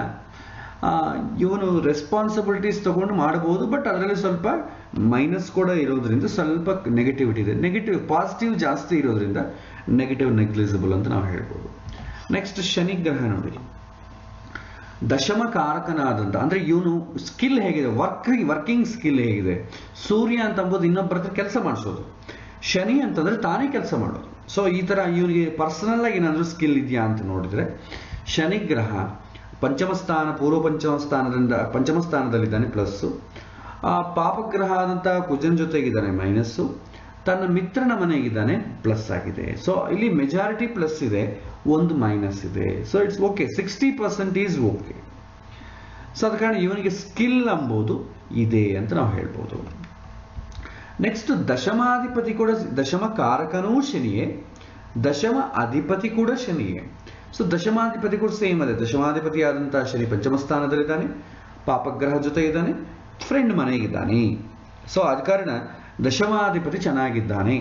ಇವನು ರೆಸ್ಪಾನ್ಸಿಬಿಲಿಟೀಸ್ ತಗೊಂಡು ಮಾಡ್ಬೋದು ಬಟ್ ಅದರಲ್ಲಿ ಸ್ವಲ್ಪ ಮೈನಸ್ ಕೂಡ ಇರೋದ್ರಿಂದ ಸ್ವಲ್ಪ ನೆಗೆಟಿವಿಟಿ ಇದೆ ನೆಗೆಟಿವ್ ಪಾಸಿಟಿವ್ ಜಾಸ್ತಿ ಇರೋದ್ರಿಂದ ನೆಗೆಟಿವ್ ನೆಗ್ಲಿಜಿಬಲ್ ಅಂತ ನಾವು ಹೇಳ್ಬೋದು ನೆಕ್ಸ್ಟ್ ಶನಿ ಗ್ರಹ ನೋಡಿ ದಶಮ ಕಾರಕನಾದಂತ ಅಂದ್ರೆ ಇವನು ಸ್ಕಿಲ್ ಹೇಗಿದೆ ವರ್ಕ್ ವರ್ಕಿಂಗ್ ಸ್ಕಿಲ್ ಹೇಗಿದೆ ಸೂರ್ಯ ಅಂತ ಅಂಬೋದು ಇನ್ನೊಬ್ಬರ ಹತ್ರ ಕೆಲಸ ಮಾಡಿಸೋದು ಶನಿ ಅಂತಂದ್ರೆ ತಾನೇ ಕೆಲಸ ಮಾಡೋದು ಸೊ ಈ ತರ ಇವನಿಗೆ ಪರ್ಸನಲ್ ಆಗಿ ಏನಾದರೂ ಸ್ಕಿಲ್ ಇದೆಯಾ ಅಂತ ನೋಡಿದ್ರೆ ಶನಿ ಗ್ರಹ ಪಂಚಮ ಸ್ಥಾನ ಪೂರ್ವ ಪಂಚಮ ಸ್ಥಾನದಿಂದ ಪಂಚಮ ಸ್ಥಾನದಲ್ಲಿದ್ದಾನೆ ಪ್ಲಸ್ಸು ಆ ಪಾಪಗ್ರಹ ಆದಂತ ಕುಜನ್ ಜೊತೆಗಿದ್ದಾನೆ ಮೈನಸ್ಸು ತನ್ನ ಮಿತ್ರನ ಮನೆಗಿದ್ದಾನೆ ಪ್ಲಸ್ ಆಗಿದೆ ಸೊ ಇಲ್ಲಿ ಮೆಜಾರಿಟಿ ಪ್ಲಸ್ ಇದೆ ಒಂದು ಮೈನಸ್ ಇದೆ so it's okay sixty percent is okay so ಅದ ಕಾರಣ ಇವನಿಗೆ ಸ್ಕಿಲ್ ಎಂಬುದು ಇದೆ ಅಂತ ನಾವು ಹೇಳ್ಬೋದು ನೆಕ್ಸ್ಟ್ ದಶಮಾಧಿಪತಿ ಕೂಡ ದಶಮ ಕಾರಕನೂ ಶನಿಯೇ ದಶಮ ಅಧಿಪತಿ ಕೂಡ ಶನಿಯೇ ಸೊ ದಶಮಾಧಿಪತಿ ಕೂಡ ಸೇಮ್ ಅದೇ ದಶಮಾಧಿಪತಿ ಆದಂತಹ ಶನಿ ಪಂಚಮ ಸ್ಥಾನದಲ್ಲಿದ್ದಾನೆ ಪಾಪಗ್ರಹ ಜೊತೆ ಇದ್ದಾನೆ ಫ್ರೆಂಡ್ ಮನೆಗಿದ್ದಾನೆ ಸೊ ಆದ ಕಾರಣ ದಶಮಾಧಿಪತಿ ಚೆನ್ನಾಗಿದ್ದಾನೆ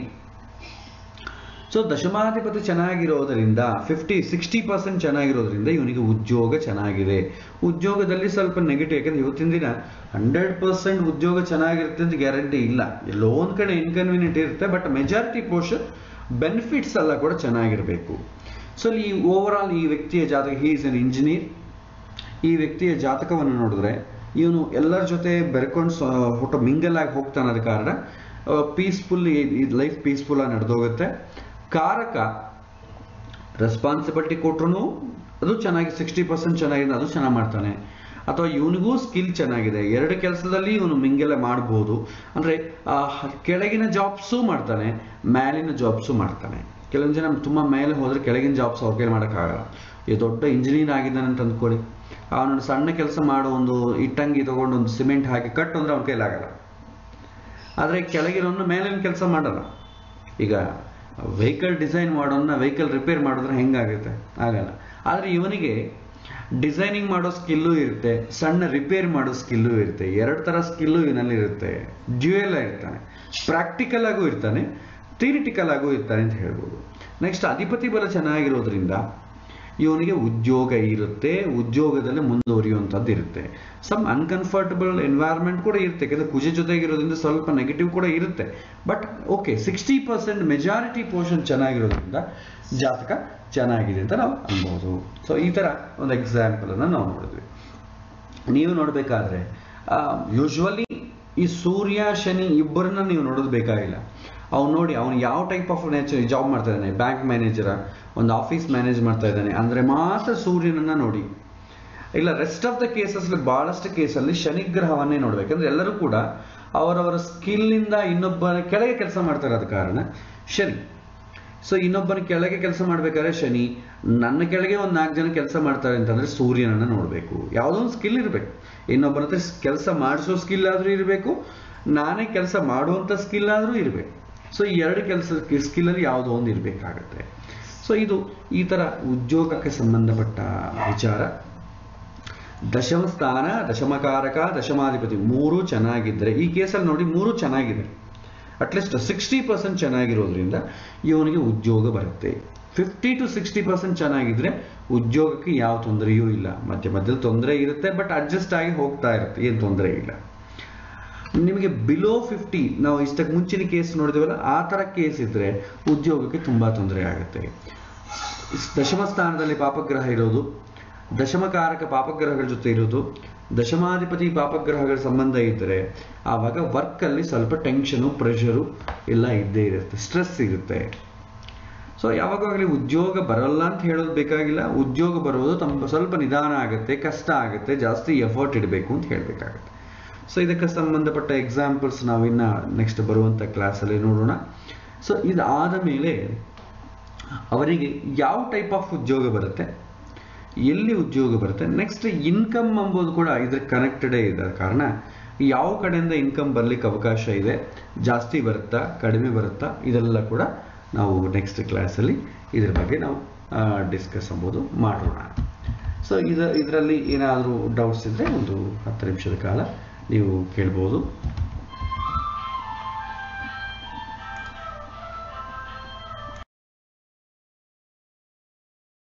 ಸೊ ದಶಮಾಧಿಪತಿ ಚೆನ್ನಾಗಿರೋದರಿಂದ ಫಿಫ್ಟಿ ಸಿಕ್ಸ್ಟಿ ಪರ್ಸೆಂಟ್ ಚೆನ್ನಾಗಿರೋದ್ರಿಂದ ಇವನಿಗೆ ಉದ್ಯೋಗ ಚೆನ್ನಾಗಿದೆ ಉದ್ಯೋಗದಲ್ಲಿ ಸ್ವಲ್ಪ ನೆಗೆಟಿವ್ ಯಾಕಂದ್ರೆ ಇವತ್ತಿನ ದಿನ ಹಂಡ್ರೆಡ್ ಪರ್ಸೆಂಟ್ ಉದ್ಯೋಗ ಚೆನ್ನಾಗಿರುತ್ತೆ ಅಂತ ಗ್ಯಾರಂಟಿ ಇಲ್ಲ ಎಲ್ಲೋ ಒಂದ್ ಕಡೆ ಇನ್ಕನ್ವೀನಿಯಂಟ್ ಇರುತ್ತೆ ಬಟ್ ಮೆಜಾರಿಟಿ ಪೋರ್ಷನ್ ಬೆನಿಫಿಟ್ಸ್ ಎಲ್ಲ ಕೂಡ ಚೆನ್ನಾಗಿರಬೇಕು ಸೊ ಈ ಓವರ್ ಆಲ್ ಈ ವ್ಯಕ್ತಿಯ ಜಾತಕ ಹೀ ಇಸ್ ಎನ್ ಇಂಜಿನಿಯರ್ ಈ ವ್ಯಕ್ತಿಯ ಜಾತಕವನ್ನು ನೋಡಿದ್ರೆ ಇವನು ಎಲ್ಲರ ಜೊತೆ ಬೆರ್ಕೊಂಡು ಹೊಟ್ಟು ಮಿಂಗಲ್ ಆಗಿ ಹೋಗ್ತಾನೆ ಆದ ಕಾರಣ ಪೀಸ್ಫುಲ್ ಲೈಫ್ ಪೀಸ್ಫುಲ್ ಆಗಿ ನಡೆದೋಗುತ್ತೆ ಕಾರಕ ರೆಸ್ಪಾನ್ಸಿಬಿಲಿಟಿ ಕೊಟ್ರು ಅದು ಚೆನ್ನಾಗಿ ಸಿಕ್ಸ್ಟಿ ಪರ್ಸೆಂಟ್ ಚೆನ್ನಾಗಿದೆ ಅದು ಚೆನ್ನಾಗಿ ಮಾಡ್ತಾನೆ ಅಥವಾ ಇವನಿಗೂ ಸ್ಕಿಲ್ ಚೆನ್ನಾಗಿದೆ ಎರಡು ಕೆಲಸದಲ್ಲಿ ಇವನು ಮಿಂಗೆಲ್ಲ ಮಾಡ್ಬೋದು ಅಂದ್ರೆ ಆ ಕೆಳಗಿನ ಜಾಬ್ಸು ಮಾಡ್ತಾನೆ ಮೇಲಿನ ಜಾಬ್ಸು ಮಾಡ್ತಾನೆ ಕೆಲವೊಂದು ಜನ ತುಂಬಾ ಮೇಲೆ ಹೋದ್ರೆ ಕೆಳಗಿನ ಜಾಬ್ಸ್ ಅವ್ರ ಕೈಲಿ ಮಾಡೋಕ್ಕಾಗಲ್ಲ ಈ ದೊಡ್ಡ ಇಂಜಿನಿಯರ್ ಆಗಿದ್ದಾನೆ ಅಂತ ಅಂದ್ಕೊಳ್ಳಿ ಅವನೊಂದು ಸಣ್ಣ ಕೆಲಸ ಮಾಡೋ ಒಂದು ಇಟ್ಟಂಗಿ ತಗೊಂಡು ಒಂದು ಸಿಮೆಂಟ್ ಹಾಕಿ ಕಟ್ಟು ಅಂದ್ರೆ ಅವನ ಕೈಲಾಗಲ್ಲ ಆದರೆ ಕೆಳಗಿರೋನ್ನ ಮೇಲಿನ ಕೆಲಸ ಮಾಡಲ್ಲ ಈಗ ವೆಹಿಕಲ್ ಡಿಸೈನ್ ಮಾಡೋನ್ನ ವೆಹಿಕಲ್ ರಿಪೇರ್ ಮಾಡಿದ್ರೆ ಹೆಂಗಾಗುತ್ತೆ ಆಗಲ್ಲ ಆದರೆ ಇವನಿಗೆ ಡಿಸೈನಿಂಗ್ ಮಾಡೋ ಸ್ಕಿಲ್ಲು ಇರುತ್ತೆ ಸಣ್ಣ ರಿಪೇರ್ ಮಾಡೋ ಸ್ಕಿಲ್ಲು ಇರುತ್ತೆ ಎರಡು ಥರ ಸ್ಕಿಲ್ಲು ಇವನಲ್ಲಿ ಇರುತ್ತೆ ಡ್ಯೂಯಲ್ ಇರ್ತಾನೆ ಪ್ರಾಕ್ಟಿಕಲ್ ಆಗೂ ಇರ್ತಾನೆ ಥಿಯರಿಟಿಕಲ್ ಆಗೂ ಇರ್ತಾನೆ ಅಂತ ಹೇಳ್ಬೋದು ನೆಕ್ಸ್ಟ್ ಅಧಿಪತಿ ಬಲ ಚೆನ್ನಾಗಿರೋದ್ರಿಂದ ಇವನಿಗೆ ಉದ್ಯೋಗ ಇರುತ್ತೆ ಉದ್ಯೋಗದಲ್ಲಿ ಮುಂದುವರಿಯುವಂಥದ್ದು ಇರುತ್ತೆ ಸಮ್ ಅನ್ಕಂಫರ್ಟಬಲ್ ಎನ್ವೈರ್ಮೆಂಟ್ ಕೂಡ ಇರುತ್ತೆ ಯಾಕಂದ್ರೆ ಕುಜ ಜೊತೆಗಿರೋದ್ರಿಂದ ಸ್ವಲ್ಪ ನೆಗೆಟಿವ್ ಕೂಡ ಇರುತ್ತೆ but okay sixty percent majority portion ಚೆನ್ನಾಗಿರೋದ್ರಿಂದ ಜಾತಕ ಚೆನ್ನಾಗಿದೆ ಅಂತ ನಾವು ಅನ್ಬೋದು ಸೊ ಈ ಥರ ಒಂದು ಎಕ್ಸಾಂಪಲ್ ಅನ್ನು ನಾವು ನೋಡಿದ್ವಿ ನೀವು ನೋಡಬೇಕಾದ್ರೆ ಯೂಶ್ವಲಿ ಈ ಸೂರ್ಯ ಶನಿ ಇಬ್ಬರನ್ನ ನೀವು ನೋಡೋದು ಬೇಕಾಗಿಲ್ಲ ಅವ್ನು ನೋಡಿ ಅವನು ಯಾವ ಟೈಪ್ ಆಫ್ ನೇಚರ್ ಜಾಬ್ ಮಾಡ್ತಾ ಇದ್ದಾನೆ ಬ್ಯಾಂಕ್ ಮ್ಯಾನೇಜರ ಒಂದು ಆಫೀಸ್ ಮ್ಯಾನೇಜ್ ಮಾಡ್ತಾ ಇದ್ದಾನೆ ಅಂದರೆ ಮಾತ್ರ ಸೂರ್ಯನನ್ನ ನೋಡಿ ಇಲ್ಲ ರೆಸ್ಟ್ ಆಫ್ ದ ಕೇಸಸ್ ಬಹಳಷ್ಟು ಕೇಸಲ್ಲಿ ಶನಿಗ್ರಹವನ್ನೇ ನೋಡ್ಬೇಕಂದ್ರೆ ಎಲ್ಲರೂ ಕೂಡ ಅವರವರ ಸ್ಕಿಲ್ನಿಂದ ಇನ್ನೊಬ್ಬನ ಕೆಳಗೆ ಕೆಲಸ ಮಾಡ್ತಾ ಇರೋದ ಕಾರಣ ಶನಿ ಸೊ ಇನ್ನೊಬ್ಬನ ಕೆಳಗೆ ಕೆಲಸ ಮಾಡ್ಬೇಕಾದ್ರೆ ಶನಿ ನನ್ನ ಕೆಳಗೆ ಒಂದು ನಾಲ್ಕು ಜನ ಕೆಲಸ ಮಾಡ್ತಾರೆ ಅಂತಂದ್ರೆ ಸೂರ್ಯನನ್ನ ನೋಡಬೇಕು ಯಾವುದೋ ಒಂದು ಸ್ಕಿಲ್ ಇರಬೇಕು ಇನ್ನೊಬ್ಬನ ಹತ್ರ ಕೆಲಸ ಮಾಡಿಸೋ ಸ್ಕಿಲ್ ಆದ್ರೂ ಇರಬೇಕು ನಾನೇ ಕೆಲಸ ಮಾಡುವಂಥ ಸ್ಕಿಲ್ ಆದ್ರೂ ಇರಬೇಕು ಸೊ ಈ ಎರಡು ಕೆಲಸ ಸ್ಕಿಲ್ಲಲ್ಲಿ ಯಾವುದೋ ಒಂದು ಇರಬೇಕಾಗತ್ತೆ ಸೊ ಇದು ಈ ಥರ ಉದ್ಯೋಗಕ್ಕೆ ಸಂಬಂಧಪಟ್ಟ ವಿಚಾರ ದಶಮ ಸ್ಥಾನ ದಶಮಕಾರಕ ದಶಮಾಧಿಪತಿ ಮೂರು ಚೆನ್ನಾಗಿದ್ದರೆ ಈ ಕೇಸಲ್ಲಿ ನೋಡಿ ಮೂರು ಚೆನ್ನಾಗಿದೆ ಅಟ್ಲೀಸ್ಟ್ ಸಿಕ್ಸ್ಟಿ ಪರ್ಸೆಂಟ್ ಚೆನ್ನಾಗಿರೋದ್ರಿಂದ ಇವನಿಗೆ ಉದ್ಯೋಗ ಬರುತ್ತೆ ಫಿಫ್ಟಿ ಟು ಸಿಕ್ಸ್ಟಿ ಪರ್ಸೆಂಟ್ ಚೆನ್ನಾಗಿದ್ರೆ ಉದ್ಯೋಗಕ್ಕೆ ಯಾವ ತೊಂದರೆಯೂ ಇಲ್ಲ ಮಧ್ಯ ಮಧ್ಯದಲ್ಲಿ ತೊಂದರೆ ಇರುತ್ತೆ ಬಟ್ ಅಡ್ಜಸ್ಟ್ ಆಗಿ ಹೋಗ್ತಾ ಇರುತ್ತೆ ಏನು ತೊಂದರೆ ಇಲ್ಲ ನಿಮಗೆ ಬಿಲೋ ಫಿಫ್ಟಿ ನಾವು ಇಷ್ಟಕ್ಕೆ ಮುಂಚಿನ ಕೇಸ್ ನೋಡಿದೇವಲ್ಲ ಆ ಥರ ಕೇಸ್ ಇದ್ರೆ ಉದ್ಯೋಗಕ್ಕೆ ತುಂಬಾ ತೊಂದರೆ ಆಗುತ್ತೆ ದಶಮ ಸ್ಥಾನದಲ್ಲಿ ಪಾಪಗ್ರಹ ಇರೋದು ದಶಮಕಾರಕ ಪಾಪಗ್ರಹಗಳ ಜೊತೆ ಇರೋದು ದಶಮಾಧಿಪತಿ ಪಾಪಗ್ರಹಗಳ ಸಂಬಂಧ ಇದ್ದರೆ ಆವಾಗ ವರ್ಕಲ್ಲಿ ಸ್ವಲ್ಪ ಟೆನ್ಷನು ಪ್ರೆಷರು ಎಲ್ಲ ಇದ್ದೇ ಇರುತ್ತೆ ಸ್ಟ್ರೆಸ್ ಇರುತ್ತೆ ಸೊ ಯಾವಾಗಲೂ ಉದ್ಯೋಗ ಬರಲ್ಲ ಅಂತ ಹೇಳೋದು ಬೇಕಾಗಿಲ್ಲ ಉದ್ಯೋಗ ಬರೋದು ತಮ್ಮ ಸ್ವಲ್ಪ ನಿಧಾನ ಆಗುತ್ತೆ ಕಷ್ಟ ಆಗುತ್ತೆ ಜಾಸ್ತಿ ಎಫರ್ಟ್ ಇಡಬೇಕು ಅಂತ ಹೇಳಬೇಕಾಗುತ್ತೆ ಸೊ ಇದಕ್ಕೆ ಸಂಬಂಧಪಟ್ಟ ಎಕ್ಸಾಂಪಲ್ಸ್ ನಾವಿನ್ನ ನೆಕ್ಸ್ಟ್ ಬರುವಂಥ ಕ್ಲಾಸಲ್ಲಿ ನೋಡೋಣ ಸೊ ಇದಾದ ಮೇಲೆ ಅವರಿಗೆ ಯಾವ ಟೈಪ್ ಆಫ್ ಉದ್ಯೋಗ ಬರುತ್ತೆ ಎಲ್ಲಿ ಉದ್ಯೋಗ ಬರುತ್ತೆ ನೆಕ್ಸ್ಟ್ ಇನ್ಕಮ್ ಎಂಬುದು ಕೂಡ ಇದ್ರ ಕನೆಕ್ಟೆಡೇ ಇದೆ ಕಾರಣ ಯಾವ ಕಡೆಯಿಂದ ಇನ್ಕಮ್ ಬರ್ಲಿಕ್ಕೆ ಅವಕಾಶ ಇದೆ ಜಾಸ್ತಿ ಬರುತ್ತಾ ಕಡಿಮೆ ಬರುತ್ತಾ ಇದೆಲ್ಲ ಕೂಡ ನಾವು ನೆಕ್ಸ್ಟ್ ಕ್ಲಾಸಲ್ಲಿ ಇದ್ರ ಬಗ್ಗೆ ನಾವು ಡಿಸ್ಕಸ್ ಎಂಬುದು ಮಾಡೋಣ ಸೊ ಇದ ಇದರಲ್ಲಿ ಏನಾದರೂ ಡೌಟ್ಸ್ ಇದ್ದರೆ ಒಂದು ಹತ್ತು ನಿಮಿಷದ ಕಾಲ ನೀವು ಕೇಳ್ಬೋದು